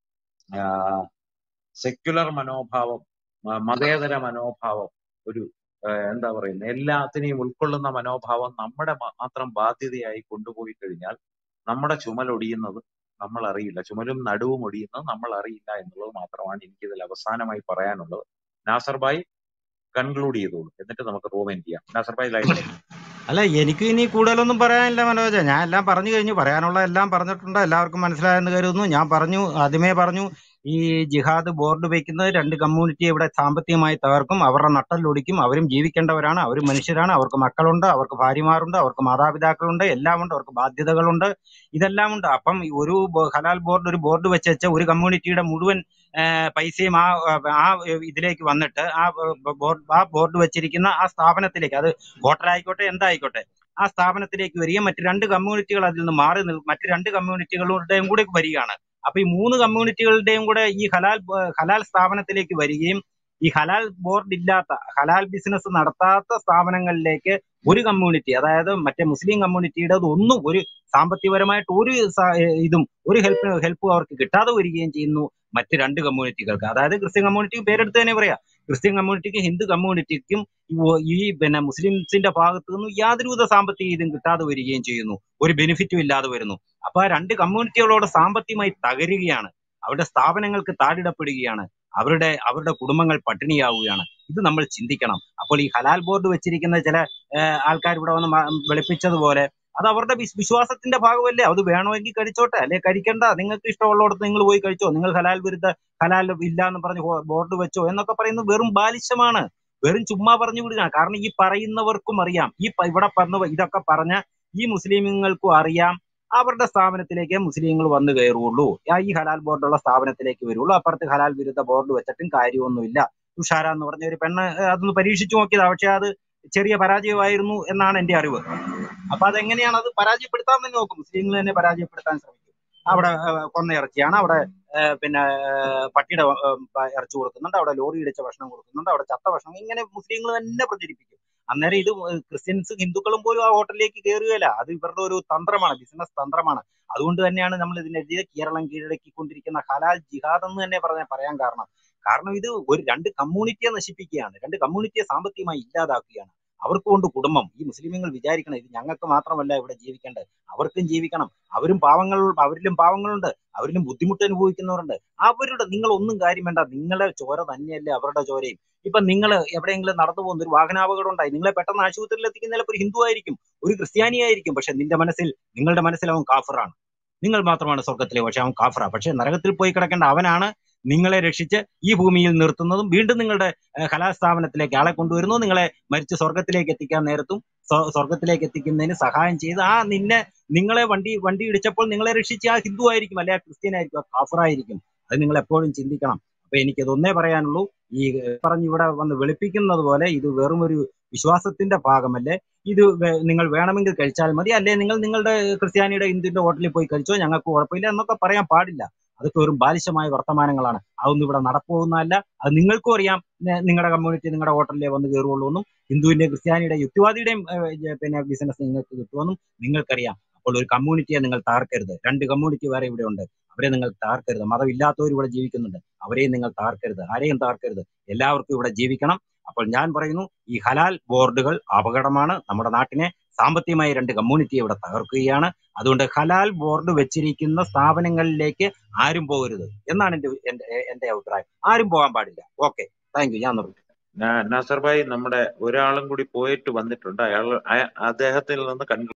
സെക്യുലർ മനോഭാവം മ- മതേതര മനോഭാവം ഒരു ആ, എന്താ പറയുന്നത് എല്ലാത്തിനെയും ഉൾക്കൊള്ളുന്ന മനോഭാവം നമ്മുടെ മ- മാത്രം ബാധ്യതയായി കൊണ്ടുപോയി കഴിഞ്ഞാൽ നമ്മുടെ ചുമലൊടിയുന്നത് നമ്മൾ അറിയില്ല ചുമലും നടുവും ഒടിയുന്നത് നമ്മൾ അറിയില്ല എന്നുള്ളത് മാത്രമാണ് എനിക്കിതിൽ അവസാനമായി പറയാനുള്ളത് നാസർ ഭായ് കൺക്ലൂഡ് ചെയ്തോളൂ എന്നിട്ട് നമുക്ക് റൂം എൻഡ് ചെയ്യാം നാസർ ഭായ് ലൈനിലേക്ക് അല്ല എനിക്ക് ഇനി കൂടുതലൊന്നും പറയാനില്ല മനോജ ഞാൻ എല്ലാം പറഞ്ഞു കഴിഞ്ഞു പറയാനുള്ള എല്ലാം പറഞ്ഞിട്ടുണ്ട് എല്ലാവർക്കും മനസ്സിലായെന്ന് കരുതുന്നു ഞാൻ പറഞ്ഞു ആദ്യമേ പറഞ്ഞു ഈ ജിഹാദ് ബോർഡ് വെക്കുന്നത് രണ്ട് കമ്മ്യൂണിറ്റിയെ ഇവിടെ സാമ്പത്തികമായി തകർക്കും അവരുടെ നട്ടല്ലൊടിക്കും അവരും ജീവിക്കേണ്ടവരാണ് അവരും മനുഷ്യരാണ് അവർക്ക് മക്കളുണ്ട് അവർക്ക് ഭാര്യമാരുണ്ട് അവർക്ക് മാതാപിതാക്കളുണ്ട് എല്ലാം ഉണ്ട് അവർക്ക് ബാധ്യതകളുണ്ട് ഇതെല്ലാം ഉണ്ട് അപ്പം ഈ ഒരു ബോ- ഹലാൽ ബോർഡ് ഒരു ബോർഡ് വെച്ച് ഒരു കമ്മ്യൂണിറ്റിയുടെ മുഴുവൻ ആ, പൈസയും ആ ആ ഇതിലേക്ക് വന്നിട്ട് ആ ബോർഡ് ആ ബോർഡ് വെച്ചിരിക്കുന്ന ആ സ്ഥാപനത്തിലേക്ക് അത് ഹോട്ടലായിക്കോട്ടെ എന്തായിക്കോട്ടെ ആ സ്ഥാപനത്തിലേക്ക് വരികയും മറ്റ് രണ്ട് കമ്മ്യൂണിറ്റികൾ അതിൽ നിന്ന് മാറി നിൽ മറ്റ് രണ്ട് കമ്മ്യൂണിറ്റികളുടെയും കൂടെ വരികയാണ് അപ്പൊ ഈ മൂന്ന് കമ്മ്യൂണിറ്റികളുടെയും കൂടെ ഈ ഹലാൽ ബ- ഹലാൽ സ്ഥാപനത്തിലേക്ക് വരികയും ഈ ഹലാൽ ബോർഡ് ഇല്ലാത്ത ഹലാൽ ബിസിനസ് നടത്താത്ത സ്ഥാപനങ്ങളിലേക്ക് ഒരു കമ്മ്യൂണിറ്റി അതായത് മറ്റേ മുസ്ലിം കമ്മ്യൂണിറ്റിയുടെ ഒന്നും ഒരു സാമ്പത്തികപരമായിട്ട് ഒരു സ- ഇതും ഒരു ഹെൽപ്പ് ഹെൽപ്പും അവർക്ക് കിട്ടാതെ വരികയും ചെയ്യുന്നു മറ്റ് രണ്ട് കമ്മ്യൂണിറ്റികൾക്ക് അതായത് ക്രിസ്ത്യൻ കമ്മ്യൂണിറ്റിക്ക് പേരെടുത്ത് തന്നെ പറയാം ക്രിസ്ത്യൻ കമ്മ്യൂണിറ്റിക്കും ഹിന്ദു കമ്മ്യൂണിറ്റിക്കും ഈ ഒ- ഈ പിന്നെ മുസ്ലിംസിന്റെ ഭാഗത്തു നിന്നും യാതൊരുവിധ സാമ്പത്തിക ഇതും കിട്ടാതെ വരികയും ചെയ്യുന്നു ഒരു ബെനിഫിറ്റും ഇല്ലാതെ വരുന്നു അപ്പൊ ആ രണ്ട് കമ്മ്യൂണിറ്റികളോട് സാമ്പത്തികമായി തകരുകയാണ് അവരുടെ സ്ഥാപനങ്ങൾക്ക് താഴിടപ്പെടുകയാണ് അവരുടെ അവരുടെ കുടുംബങ്ങൾ പട്ടിണിയാവുകയാണ് ഇത് നമ്മൾ ചിന്തിക്കണം അപ്പോൾ ഈ ഹലാൽ ബോർഡ് വെച്ചിരിക്കുന്ന ചില ആൾക്കാർ ഇവിടെ വന്ന് മ- വെളുപ്പിച്ചതുപോലെ അത് അവരുടെ വിസ്- വിശ്വാസത്തിന്റെ ഭാഗമല്ലേ അത് വേണമെങ്കിൽ കഴിച്ചോട്ടെ അല്ലെ കഴിക്കണ്ട നിങ്ങൾക്ക് ഇഷ്ടമുള്ളിടത്ത് നിങ്ങൾ പോയി കഴിച്ചോ നിങ്ങൾ ഹലാൽ വിരുദ്ധ ഹലാൽ ഇല്ല എന്ന് പറഞ്ഞ് ബോർഡ് വെച്ചോ എന്നൊക്കെ പറയുന്നത് വെറും ബാലിശമാണ് വെറും ചുമ്മാ പറഞ്ഞു വിടുകയാണ് കാരണം ഈ പറയുന്നവർക്കും അറിയാം ഈ പ- ഇവിടെ പറഞ്ഞ ഇതൊക്കെ പറഞ്ഞ ഈ മുസ്ലിമുകൾക്കും അറിയാം അവരുടെ സ്ഥാപനത്തിലേക്ക് മുസ്ലിങ്ങൾ വന്നു കയറുള്ളൂ ആ ഈ ഹലാൽ ബോർഡുള്ള സ്ഥാപനത്തിലേക്ക് വരുള്ളൂ അപ്പുറത്ത് ഹലാൽ വിരുദ്ധ ബോർഡ് വെച്ചിട്ടും കാര്യമൊന്നുമില്ല തുഷാര എന്ന് പറഞ്ഞ ഒരു പെണ്ണ് ഏഹ്, അതൊന്ന് പരീക്ഷിച്ചു നോക്കിയതാ പക്ഷെ അത് ചെറിയ പരാജയമായിരുന്നു എന്നാണ് എന്റെ അറിവ് അപ്പൊ അതെങ്ങനെയാണ് അത് പരാജയപ്പെടുത്താൻ തന്നെ നോക്കും മുസ്ലിങ്ങൾ തന്നെ പരാജയപ്പെടുത്താൻ ശ്രമിക്കും അവിടെ ഏഹ്, കൊന്ന ഇറച്ചിയാണ് അവിടെ ഏഹ്, പിന്നെ ഏഹ്, പട്ടിയുടെ ഏഹ്, പ- ഇറച്ചി കൊടുക്കുന്നുണ്ട് അവിടെ ലോറി ഇടിച്ച ഭക്ഷണം കൊടുക്കുന്നുണ്ട് അവിടെ ചത്ത ഭക്ഷണം ഇങ്ങനെ മുസ്ലിങ്ങൾ തന്നെ പ്രചരിപ്പിക്കും അന്നേരം ഇത് ക്രിസ്ത്യൻസ് ഹിന്ദുക്കളും പോലും ആ ഹോട്ടലിലേക്ക് കയറുകയില്ല അത് ഇവരുടെ ഒരു തന്ത്രമാണ് ബിസിനസ് തന്ത്രമാണ് അതുകൊണ്ട് തന്നെയാണ് നമ്മൾ ഇതിനെതിരെ കേരളം കീഴടക്കിക്കൊണ്ടിരിക്കുന്ന ഹലാൽ ജിഹാദ് എന്ന് തന്നെ പറഞ്ഞ പറയാൻ കാരണം കാരണം ഇത് ഒരു രണ്ട് കമ്മ്യൂണിറ്റിയെ നശിപ്പിക്കുകയാണ് രണ്ട് കമ്മ്യൂണിറ്റിയെ സാമ്പത്തികമായി ഇല്ലാതാക്കുകയാണ് അവർക്ക് കൊണ്ട് കുടുംബം ഈ മുസ്ലിമുകൾ വിചാരിക്കണം ഇത് ഞങ്ങൾക്ക് മാത്രമല്ല ഇവിടെ ജീവിക്കേണ്ടത് അവർക്കും ജീവിക്കണം അവരും പാവങ്ങൾ അവരിലും പാവങ്ങളുണ്ട് അവരിലും ബുദ്ധിമുട്ട് അനുഭവിക്കുന്നവരുണ്ട് അവരുടെ നിങ്ങൾ ഒന്നും കാര്യം വേണ്ട നിങ്ങളെ ചോര തന്നെയല്ലേ അവരുടെ ചോരയും ഇപ്പൊ നിങ്ങൾ എവിടെയെങ്കിലും നടന്നു പോകുന്ന ഒരു വാഹനാപകടം ഉണ്ടായി നിങ്ങളെ പെട്ടെന്ന് ആശുപത്രിയിൽ എത്തിക്കുന്ന ചിലപ്പോൾ ഒരു ഹിന്ദു ആയിരിക്കും ഒരു ക്രിസ്ത്യാനി ആയിരിക്കും പക്ഷെ നിന്റെ മനസ്സിൽ നിങ്ങളുടെ മനസ്സിൽ അവൻ കാഫറാണ് നിങ്ങൾ മാത്രമാണ് സ്വർഗത്തിലെ പക്ഷെ അവൻ കാഫറ പക്ഷെ നരകത്തിൽ പോയി കിടക്കേണ്ട അവനാണ് നിങ്ങളെ രക്ഷിച്ച് ഈ ഭൂമിയിൽ നിർത്തുന്നതും വീണ്ടും നിങ്ങളുടെ ഏഹ്, കലാസ്ഥാപനത്തിലേക്ക് ആളെ കൊണ്ടുവരുന്നു നിങ്ങളെ മരിച്ച് സ്വർഗത്തിലേക്ക് എത്തിക്കാൻ നേരത്തും സ്വ- സ്വർഗത്തിലേക്ക് എത്തിക്കുന്നതിന് സഹായം ചെയ്ത് ആ നിന്നെ നിങ്ങളെ വണ്ടി വണ്ടി ഇടിച്ചപ്പോൾ നിങ്ങളെ രക്ഷിച്ച ആ ഹിന്ദു ആയിരിക്കും അല്ലെ ആ ക്രിസ്ത്യൻ ആയിരിക്കും ആ കാഫറായിരിക്കും അത് നിങ്ങൾ എപ്പോഴും ചിന്തിക്കണം അപ്പൊ എനിക്കത് ഒന്നേ പറയാനുള്ളൂ ഈ ഏഹ്, പറഞ്ഞ് ഇവിടെ വന്ന് വെളുപ്പിക്കുന്നത് പോലെ ഇത് വെറും ഒരു വിശ്വാസത്തിന്റെ ഭാഗമല്ലേ ഇത് വേ- നിങ്ങൾ വേണമെങ്കിൽ കഴിച്ചാൽ മതി അല്ലെ നിങ്ങൾ നിങ്ങളുടെ ക്രിസ്ത്യാനിയുടെ ഹിന്ദുവിന്റെ ഹോട്ടലിൽ പോയി കഴിച്ചോ ഞങ്ങൾക്ക് കുഴപ്പമില്ല എന്നൊക്കെ പറയാൻ പാടില്ല അതൊക്കെ വെറും ബാലിശമായ വർത്തമാനങ്ങളാണ് അതൊന്നും ഇവിടെ നടപ്പുന്നതല്ല അത് നിങ്ങൾക്കും അറിയാം ന- നിങ്ങളുടെ കമ്മ്യൂണിറ്റി നിങ്ങളുടെ ഹോട്ടലിലേ വന്ന് കയറുള്ളൂ എന്നും ഹിന്ദുവിന്റെ ക്രിസ്ത്യാനിയുടെ യുക്തിവാദിയുടെയും ഏഹ്, ജ- പിന്നെ ബിസിനസ് നിങ്ങൾക്ക് കിട്ടുമെന്നും നിങ്ങൾക്കറിയാം അപ്പോൾ ഒരു കമ്മ്യൂണിറ്റിയെ നിങ്ങൾ താർക്കരുത് രണ്ട് കമ്മ്യൂണിറ്റി വേറെ ഇവിടെ ഉണ്ട് അവരെ നിങ്ങൾ താർക്കരുത് മതമില്ലാത്തവർ ഇവിടെ ജീവിക്കുന്നുണ്ട് അവരെയും നിങ്ങൾ താർക്കരുത് ആരെയും താർക്കരുത് എല്ലാവർക്കും ഇവിടെ ജീവിക്കണം അപ്പോൾ ഞാൻ പറയുന്നു ഈ ഹലാൽ ബോർഡുകൾ അപകടമാണ് നമ്മുടെ നാട്ടിനെ സാമ്പത്തികമായി രണ്ട് കമ്മ്യൂണിറ്റി ഇവിടെ തകർക്കുകയാണ് അതുകൊണ്ട് ഹലാൽ ബോർഡ് വെച്ചിരിക്കുന്ന സ്ഥാപനങ്ങളിലേക്ക് ആരും പോകരുത് എന്നാണ് എന്റെ എന്റെ എന്റെ അഭിപ്രായം ആരും പോകാൻ പാടില്ല ഓക്കെ താങ്ക് യു ഞാൻ നിർത്തി നാ- നാസർ ഭായ് നമ്മുടെ ഒരാളും കൂടി പോയിട്ട് വന്നിട്ടുണ്ട് അയാൾ അയ- അദ്ദേഹത്തിൽ നിന്ന് കൺക്ലൂഡ്